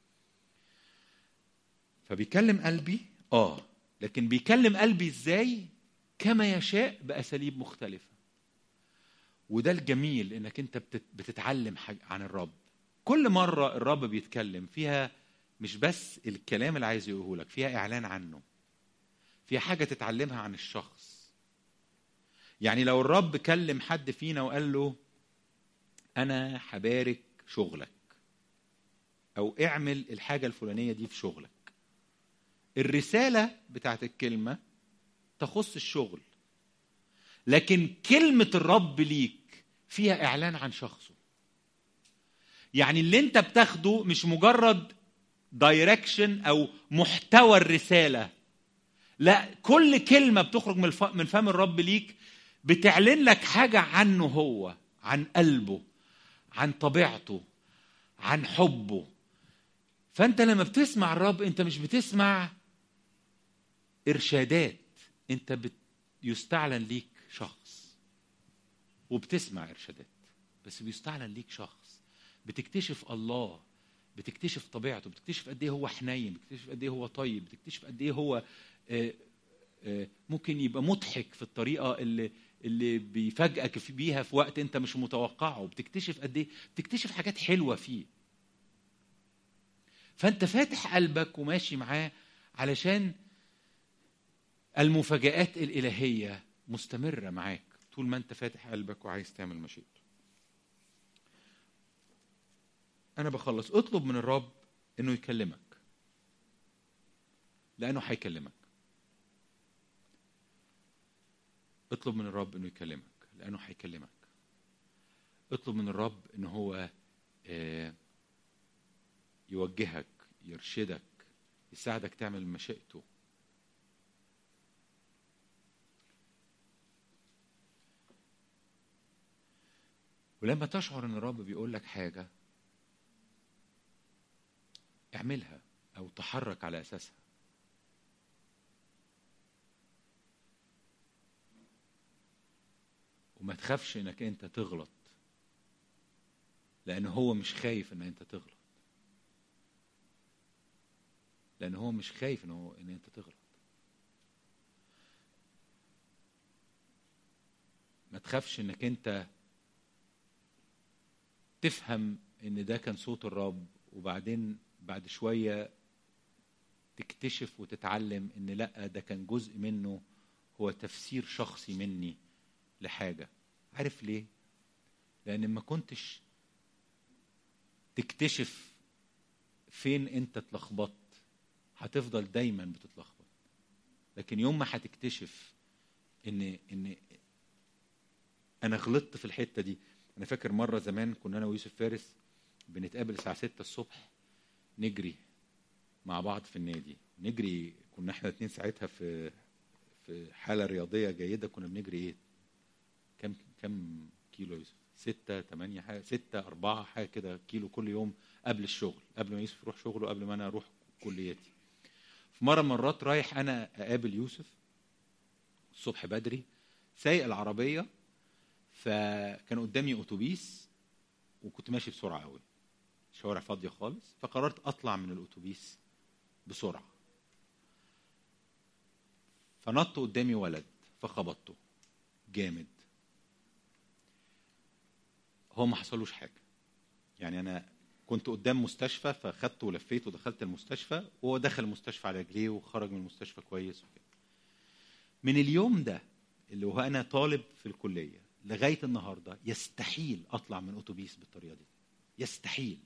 فبيكلم قلبي اه لكن بيكلم قلبي ازاي كما يشاء باساليب مختلفه وده الجميل انك انت بتت- بتتعلم حاجة عن الرب كل مره الرب بيتكلم فيها مش بس الكلام اللي عايز يقوله لك فيها اعلان عنه فيها حاجه تتعلمها عن الشخص يعني لو الرب كلم حد فينا وقال له انا هبارك شغلك او اعمل الحاجه الفلانيه دي في شغلك الرساله بتاعت الكلمه تخص الشغل لكن كلمه الرب ليك فيها اعلان عن شخصه يعني اللي انت بتاخده مش مجرد دايركشن او محتوى الرساله لا كل كلمه بتخرج من الف- من فم الرب ليك بتعلن لك حاجه عنه هو عن قلبه عن طبيعته عن حبه فانت لما بتسمع الرب انت مش بتسمع ارشادات انت بت... يستعلن ليك شخص وبتسمع ارشادات بس بيستعلن ليك شخص بتكتشف الله بتكتشف طبيعته بتكتشف قد ايه هو حنين بتكتشف قد ايه هو طيب بتكتشف قد ايه هو آه، آه، ممكن يبقى مضحك في الطريقه اللي اللي بيفاجئك في- بيها في وقت انت مش متوقعه بتكتشف قد ايه بتكتشف حاجات حلوه فيه فانت فاتح قلبك وماشي معاه علشان المفاجآت الإلهية مستمرة معاك طول ما انت فاتح قلبك وعايز تعمل مشيئته انا بخلص اطلب من الرب انه يكلمك لانه هيكلمك اطلب من الرب انه يكلمك لانه هيكلمك اطلب من الرب ان هو آه، يوجهك يرشدك يساعدك تعمل مشيئته ولما تشعر ان الرب بيقول لك حاجه اعملها او تحرك على اساسها وما تخافش انك انت تغلط لان هو مش خايف ان انت تغلط لان هو مش خايف ان هو ان انت تغلط ما تخافش انك انت تفهم ان ده كان صوت الرب وبعدين بعد شويه تكتشف وتتعلم ان لا ده كان جزء منه هو تفسير شخصي مني لحاجه عارف ليه لان ما كنتش تكتشف فين انت اتلخبطت هتفضل دايما بتتلخبط لكن يوم ما هتكتشف ان ان انا غلطت في الحته دي انا فاكر مره زمان كنا انا ويوسف فارس بنتقابل الساعه 6 الصبح نجري مع بعض في النادي نجري كنا احنا اتنين ساعتها في في حاله رياضيه جيده كنا بنجري ايه كم كم كيلو يا يوسف ستة تمانية حاجة ستة أربعة حاجة كده كيلو كل يوم قبل الشغل قبل ما يوسف يروح شغله قبل ما أنا أروح كليتي في مرة من مرات رايح أنا أقابل يوسف الصبح بدري سايق العربية فكان قدامي أتوبيس وكنت ماشي بسرعة قوي شوارع فاضية خالص فقررت أطلع من الأتوبيس بسرعة فنط قدامي ولد فخبطته جامد هو ما حصلوش حاجة يعني أنا كنت قدام مستشفى فخدته ولفيته ودخلت المستشفى وهو دخل المستشفى على رجليه وخرج من المستشفى كويس وكده من اليوم ده اللي هو انا طالب في الكليه لغايه النهارده يستحيل اطلع من اتوبيس بالطريقه دي يستحيل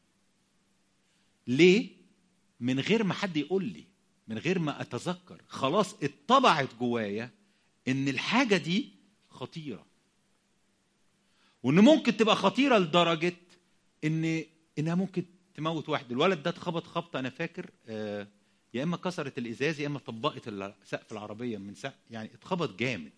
ليه من غير ما حد يقول لي من غير ما اتذكر خلاص اتطبعت جوايا ان الحاجه دي خطيره وان ممكن تبقى خطيره لدرجه ان انها ممكن تموت واحد الولد ده اتخبط خبطه انا فاكر آه يا اما كسرت الازاز يا اما طبقت سقف العربيه من سقف يعني اتخبط جامد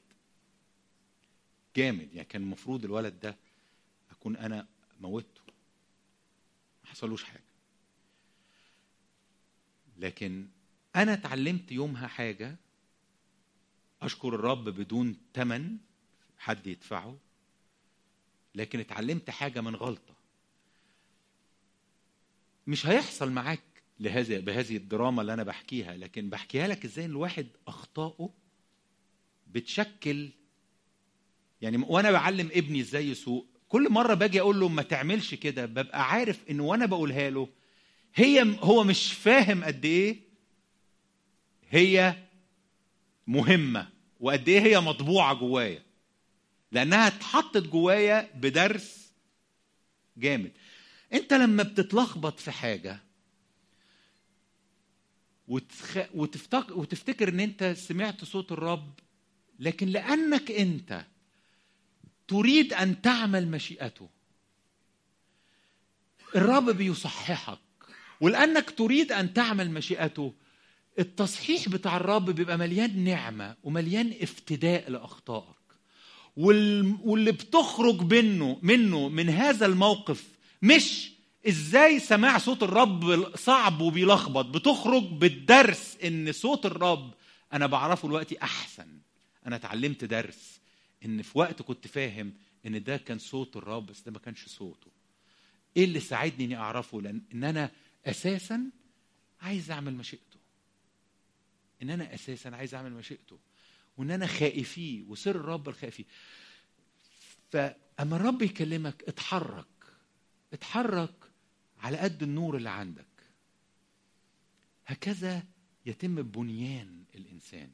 جامد يعني كان المفروض الولد ده اكون انا موته ما حصلوش حاجه لكن انا اتعلمت يومها حاجه اشكر الرب بدون ثمن حد يدفعه لكن اتعلمت حاجه من غلطه مش هيحصل معاك لهذا بهذه الدراما اللي انا بحكيها لكن بحكيها لك ازاي ان الواحد اخطائه بتشكل يعني وانا بعلم ابني ازاي يسوق كل مره باجي اقول له ما تعملش كده ببقى عارف ان وانا بقولها له هي هو مش فاهم قد ايه هي مهمه وقد ايه هي مطبوعه جوايا لانها اتحطت جوايا بدرس جامد انت لما بتتلخبط في حاجه وتخ... وتفتكر وتفتكر ان انت سمعت صوت الرب لكن لانك انت تريد ان تعمل مشيئته الرب بيصححك ولانك تريد ان تعمل مشيئته التصحيح بتاع الرب بيبقى مليان نعمه ومليان افتداء لاخطائك واللي بتخرج منه منه من هذا الموقف مش ازاي سماع صوت الرب صعب وبيلخبط بتخرج بالدرس ان صوت الرب انا بعرفه دلوقتي احسن انا اتعلمت درس ان في وقت كنت فاهم ان ده كان صوت الرب بس ده ما كانش صوته ايه اللي ساعدني اني اعرفه لان ان انا اساسا عايز اعمل مشيئته ان انا اساسا عايز اعمل مشيئته وان انا خائفيه وسر الرب الخائفي فاما الرب يكلمك اتحرك اتحرك على قد النور اللي عندك هكذا يتم بنيان الانسان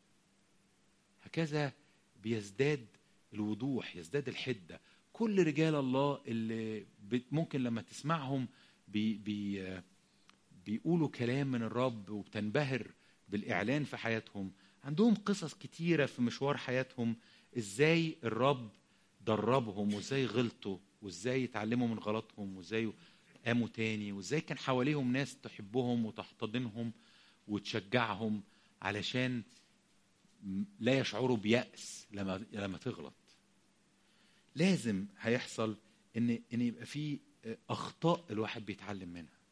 هكذا بيزداد الوضوح يزداد الحده كل رجال الله اللي ممكن لما تسمعهم بي بي بيقولوا كلام من الرب وبتنبهر بالاعلان في حياتهم عندهم قصص كتيره في مشوار حياتهم ازاي الرب دربهم وازاي غلطوا وازاي يتعلموا من غلطهم وازاي قاموا تاني وازاي كان حواليهم ناس تحبهم وتحتضنهم وتشجعهم علشان لا يشعروا بيأس لما لما تغلط لازم هيحصل ان ان يبقى في اخطاء الواحد بيتعلم منها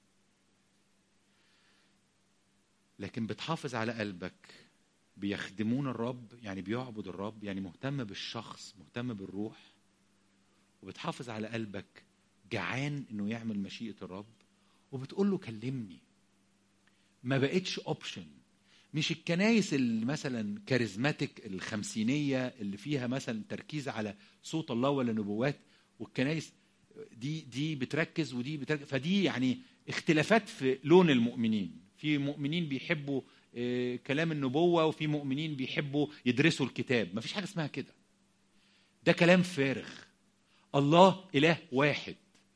لكن بتحافظ على قلبك بيخدمون الرب يعني بيعبد الرب يعني مهتم بالشخص مهتم بالروح وبتحافظ على قلبك جعان انه يعمل مشيئه الرب وبتقول له كلمني ما بقتش اوبشن مش الكنايس اللي مثلا كاريزماتيك الخمسينيه اللي فيها مثلا تركيز على صوت الله ولا نبوات والكنايس دي دي بتركز ودي بتركز فدي يعني اختلافات في لون المؤمنين في مؤمنين بيحبوا كلام النبوه وفي مؤمنين بيحبوا يدرسوا الكتاب ما فيش حاجه اسمها كده ده كلام فارغ الله اله واحد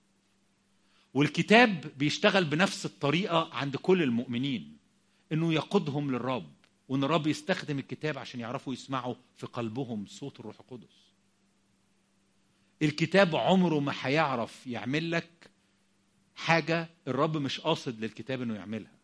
والكتاب بيشتغل بنفس الطريقه عند كل المؤمنين انه يقودهم للرب وان الرب يستخدم الكتاب عشان يعرفوا يسمعوا في قلبهم صوت الروح القدس الكتاب عمره ما هيعرف يعمل لك حاجه الرب مش قاصد للكتاب انه يعملها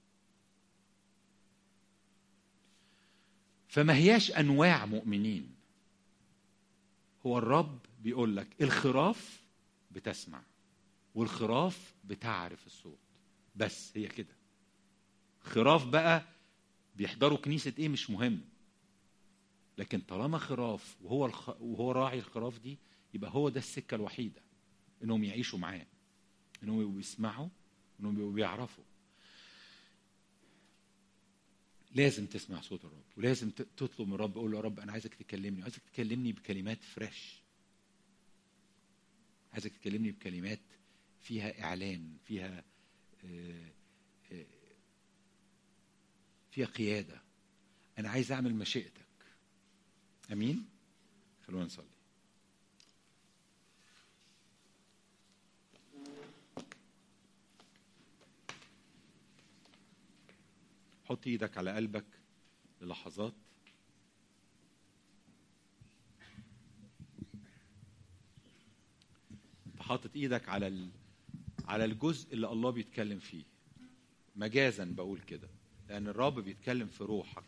فما هياش انواع مؤمنين هو الرب بيقول لك الخراف بتسمع والخراف بتعرف الصوت بس هي كده خراف بقى بيحضروا كنيسة ايه مش مهم لكن طالما خراف وهو الخ... وهو راعي الخراف دي يبقى هو ده السكة الوحيدة انهم يعيشوا معاه انهم بيسمعوا انهم بيعرفوا لازم تسمع صوت الرب ولازم تطلب من الرب قول له يا رب انا عايزك تكلمني عايزك تكلمني بكلمات فريش عايزك تكلمني بكلمات فيها اعلان فيها آه، آه، فيها قياده انا عايز اعمل مشيئتك امين خلونا نصلي حط ايدك على قلبك للحظات انت حاطط ايدك على ال... على الجزء اللي الله بيتكلم فيه مجازا بقول كده لان الرب بيتكلم في روحك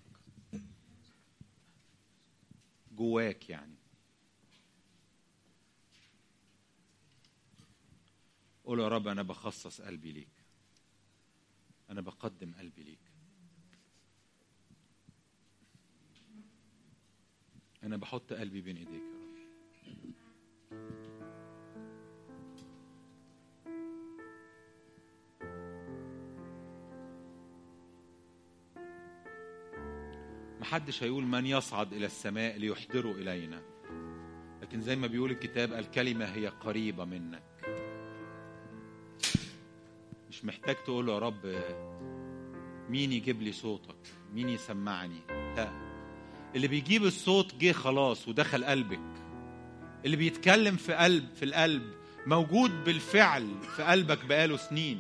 جواك يعني قول يا رب انا بخصص قلبي ليك انا بقدم قلبي ليك انا بحط قلبي بين ايديك يا رب محدش هيقول من يصعد الى السماء ليحضره الينا لكن زي ما بيقول الكتاب الكلمه هي قريبه منك مش محتاج تقول يا رب مين يجيب لي صوتك مين يسمعني لا اللي بيجيب الصوت جه خلاص ودخل قلبك اللي بيتكلم في قلب في القلب موجود بالفعل في قلبك بقاله سنين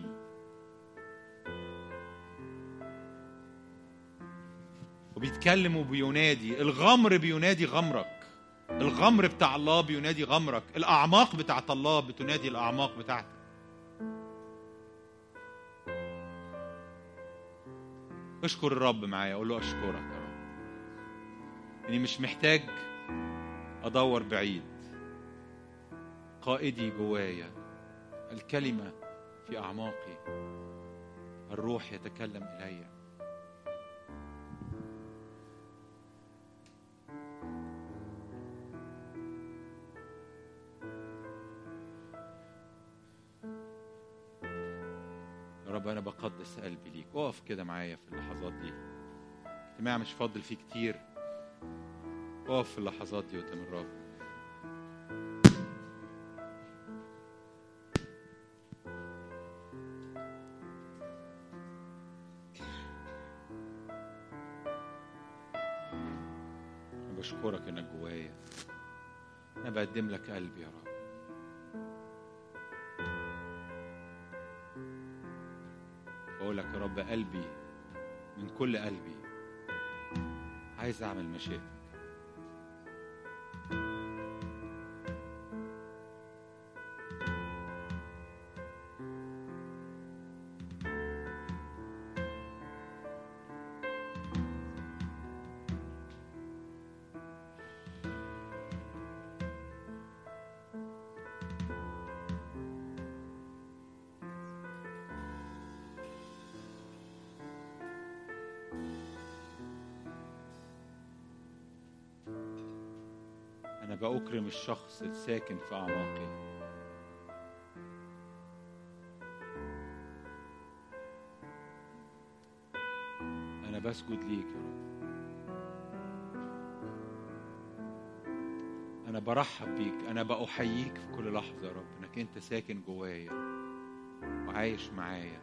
وبيتكلم وبينادي الغمر بينادي غمرك الغمر بتاع الله بينادي غمرك الأعماق بتاعت الله بتنادي الأعماق بتاعتك اشكر الرب معايا اقول له اشكرك يا رب اني مش محتاج ادور بعيد قائدي جوايا الكلمه في اعماقي الروح يتكلم الي يا رب انا بقدس قلبي ليك اقف كده معايا في اللحظات دي اجتماع مش فاضل فيه كتير اقف في اللحظات دي قدام الرب أنا بشكرك انك جوايا انا بقدم لك قلبي يا رب بقول لك يا رب قلبي من كل قلبي عايز اعمل مشيئتك أنا بأكرم الشخص الساكن في أعماقي أنا بسجد ليك يا رب أنا برحب بيك أنا بأحييك في كل لحظة يا رب إنك أنت ساكن جوايا وعايش معايا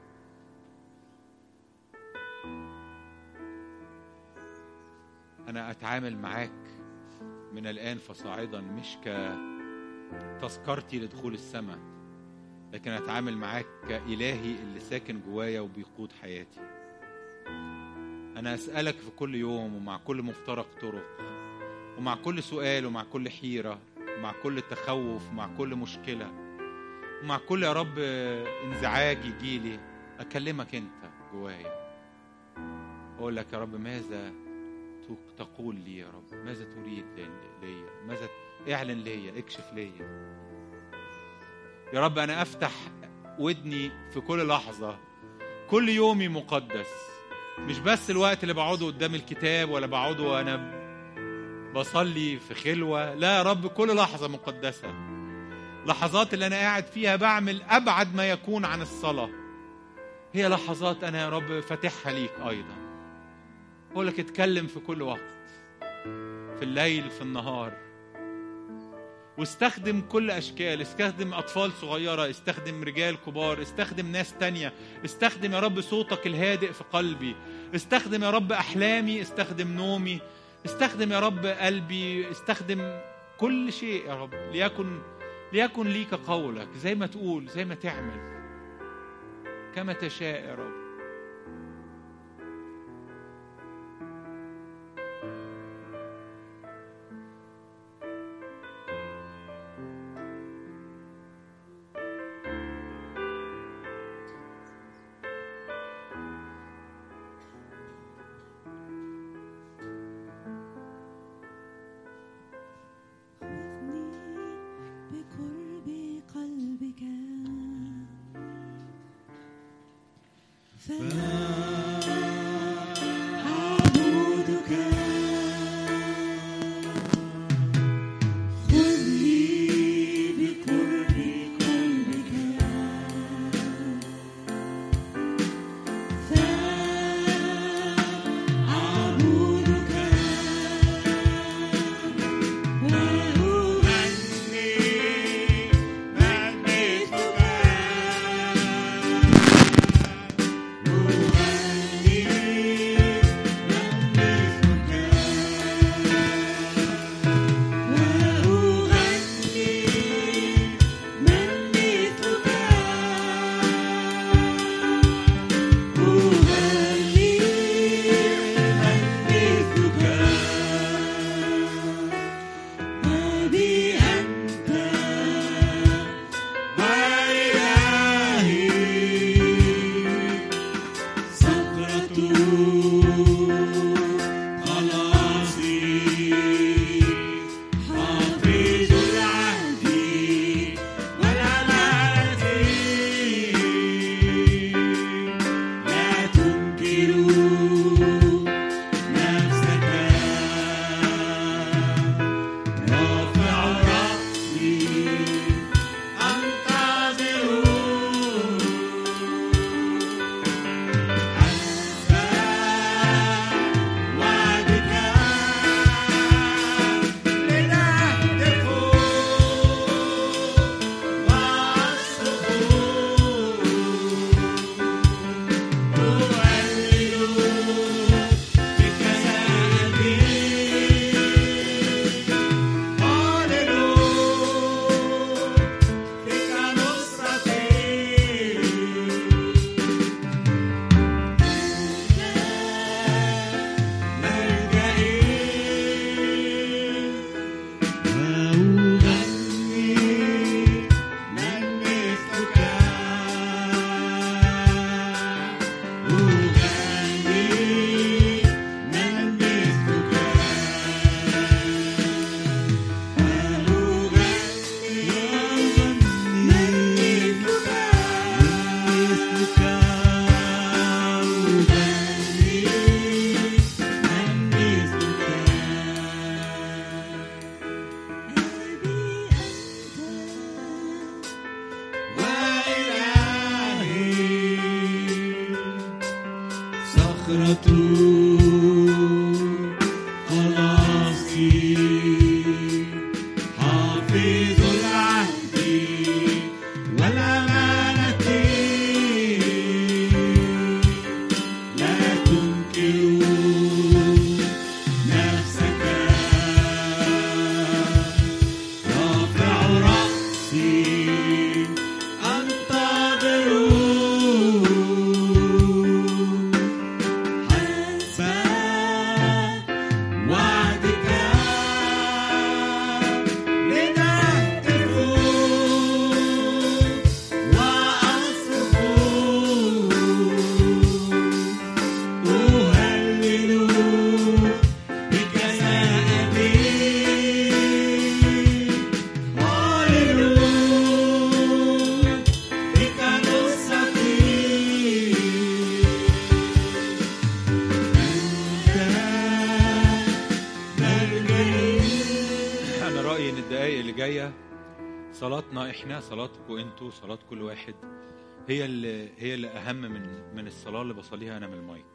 أنا أتعامل معاك من الآن فصاعدا مش كتذكرتي لدخول السماء لكن أتعامل معاك كإلهي اللي ساكن جوايا وبيقود حياتي أنا أسألك في كل يوم ومع كل مفترق طرق ومع كل سؤال ومع كل حيرة ومع كل تخوف ومع كل مشكلة ومع كل يا رب انزعاج يجيلي أكلمك أنت جوايا أقول لك يا رب ماذا تقول لي يا رب ماذا تريد لي ماذا اعلن لي اكشف لي يا رب انا افتح ودني في كل لحظه كل يومي مقدس مش بس الوقت اللي بقعده قدام الكتاب ولا بقعده وانا بصلي في خلوه لا يا رب كل لحظه مقدسه لحظات اللي انا قاعد فيها بعمل ابعد ما يكون عن الصلاه هي لحظات انا يا رب فاتحها ليك ايضا بقول لك اتكلم في كل وقت في الليل في النهار واستخدم كل أشكال استخدم أطفال صغيرة استخدم رجال كبار استخدم ناس تانية استخدم يا رب صوتك الهادئ في قلبي استخدم يا رب أحلامي استخدم نومي استخدم يا رب قلبي استخدم كل شيء يا رب ليكن ليكن ليك قولك زي ما تقول زي ما تعمل كما تشاء يا رب صلاتكم انتوا صلاة كل واحد هي اللي هي اللي اهم من من الصلاة اللي بصليها انا من المايك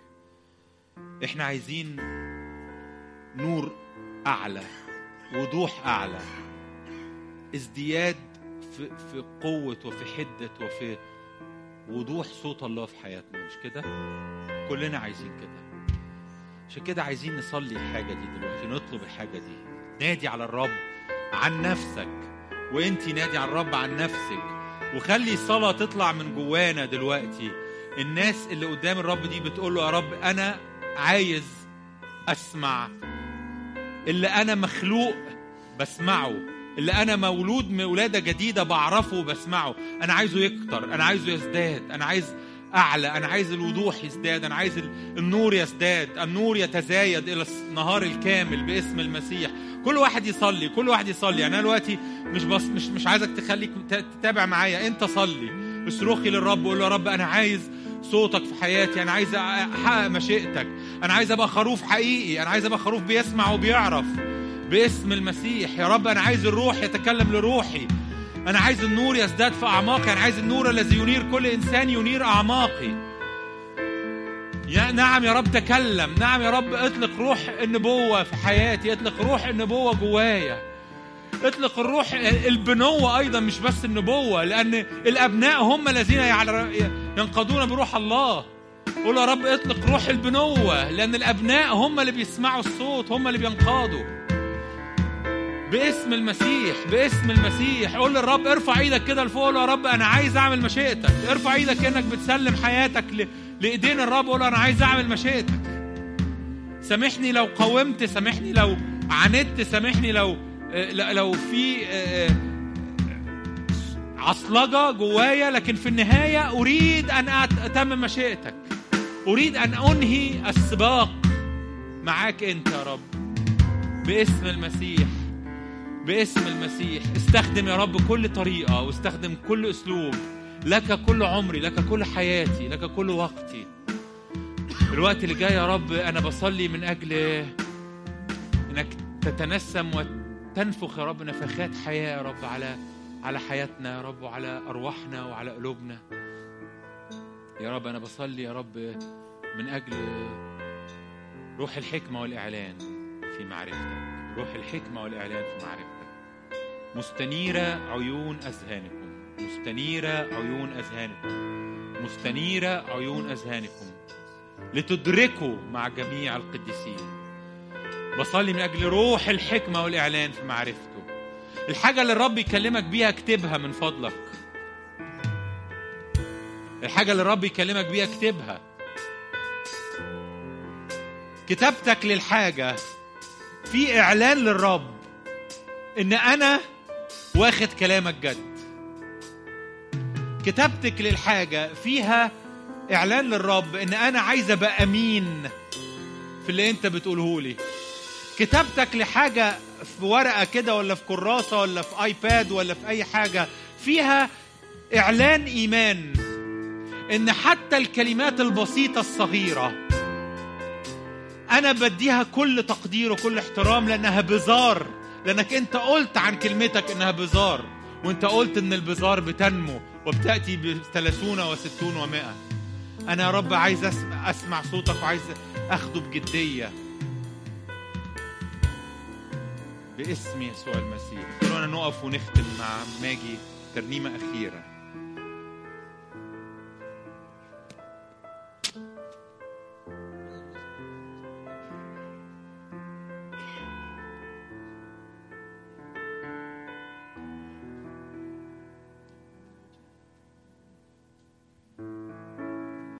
احنا عايزين نور اعلى وضوح اعلى ازدياد في في قوة وفي حدة وفي وضوح صوت الله في حياتنا مش كده؟ كلنا عايزين كده عشان كده عايزين نصلي الحاجة دي دلوقتي نطلب الحاجة دي نادي على الرب عن نفسك وانتي نادي على الرب عن نفسك وخلي الصلاة تطلع من جوانا دلوقتي الناس اللي قدام الرب دي بتقول له يا رب أنا عايز أسمع اللي أنا مخلوق بسمعه اللي أنا مولود من ولادة جديدة بعرفه وبسمعه أنا عايزه يكتر أنا عايزه يزداد أنا عايز أعلى أنا عايز الوضوح يزداد أنا عايز النور يزداد النور يتزايد إلى النهار الكامل باسم المسيح كل واحد يصلي كل واحد يصلي يعني أنا دلوقتي مش بس مش مش عايزك تخليك تتابع معايا أنت صلي اصرخي للرب وقول له يا رب أنا عايز صوتك في حياتي أنا عايز أحقق مشيئتك أنا عايز أبقى خروف حقيقي أنا عايز أبقى خروف بيسمع وبيعرف باسم المسيح يا رب أنا عايز الروح يتكلم لروحي أنا عايز النور يزداد في أعماقي أنا عايز النور الذي ينير كل إنسان ينير أعماقي يا نعم يا رب تكلم نعم يا رب اطلق روح النبوة في حياتي اطلق روح النبوة جوايا اطلق الروح البنوة أيضا مش بس النبوة لأن الأبناء هم الذين ينقضون بروح الله قول يا رب اطلق روح البنوة لأن الأبناء هم اللي بيسمعوا الصوت هم اللي بينقادوا باسم المسيح باسم المسيح قول للرب ارفع ايدك كده لفوق قول يا رب انا عايز اعمل مشيئتك ارفع ايدك كانك بتسلم حياتك ل... لايدين الرب قول انا عايز اعمل مشيئتك سامحني لو قاومت سامحني لو عاندت سامحني لو لو في عصلجة جوايا لكن في النهاية أريد أن أتمم مشيئتك أريد أن أنهي السباق معاك أنت يا رب باسم المسيح باسم المسيح استخدم يا رب كل طريقة واستخدم كل أسلوب لك كل عمري لك كل حياتي لك كل وقتي الوقت اللي جاي يا رب أنا بصلي من أجل إنك تتنسم وتنفخ يا رب نفخات حياة يا رب على على حياتنا يا رب وعلى أرواحنا وعلى قلوبنا يا رب أنا بصلي يا رب من أجل روح الحكمة والإعلان في معرفتك روح الحكمة والإعلان في معرفتك مستنيرة عيون أذهانكم مستنيرة عيون أذهانكم مستنيرة عيون أذهانكم لتدركوا مع جميع القديسين بصلي من أجل روح الحكمة والإعلان في معرفته الحاجة اللي الرب يكلمك بيها اكتبها من فضلك الحاجة اللي الرب يكلمك بيها اكتبها كتابتك للحاجة في إعلان للرب إن أنا واخد كلامك جد كتابتك للحاجة فيها إعلان للرب إن أنا عايز أبقى أمين في اللي أنت بتقوله لي كتابتك لحاجة في ورقة كده ولا في كراسة ولا في آيباد ولا في أي حاجة فيها إعلان إيمان إن حتى الكلمات البسيطة الصغيرة أنا بديها كل تقدير وكل احترام لأنها بزار لأنك أنت قلت عن كلمتك إنها بزار وأنت قلت إن البزار بتنمو وبتأتي بثلاثون وستون ومائة أنا يا رب عايز أسمع, أسمع صوتك وعايز أخده بجدية باسم يسوع المسيح خلونا نقف ونختم مع ماجي ترنيمة أخيرة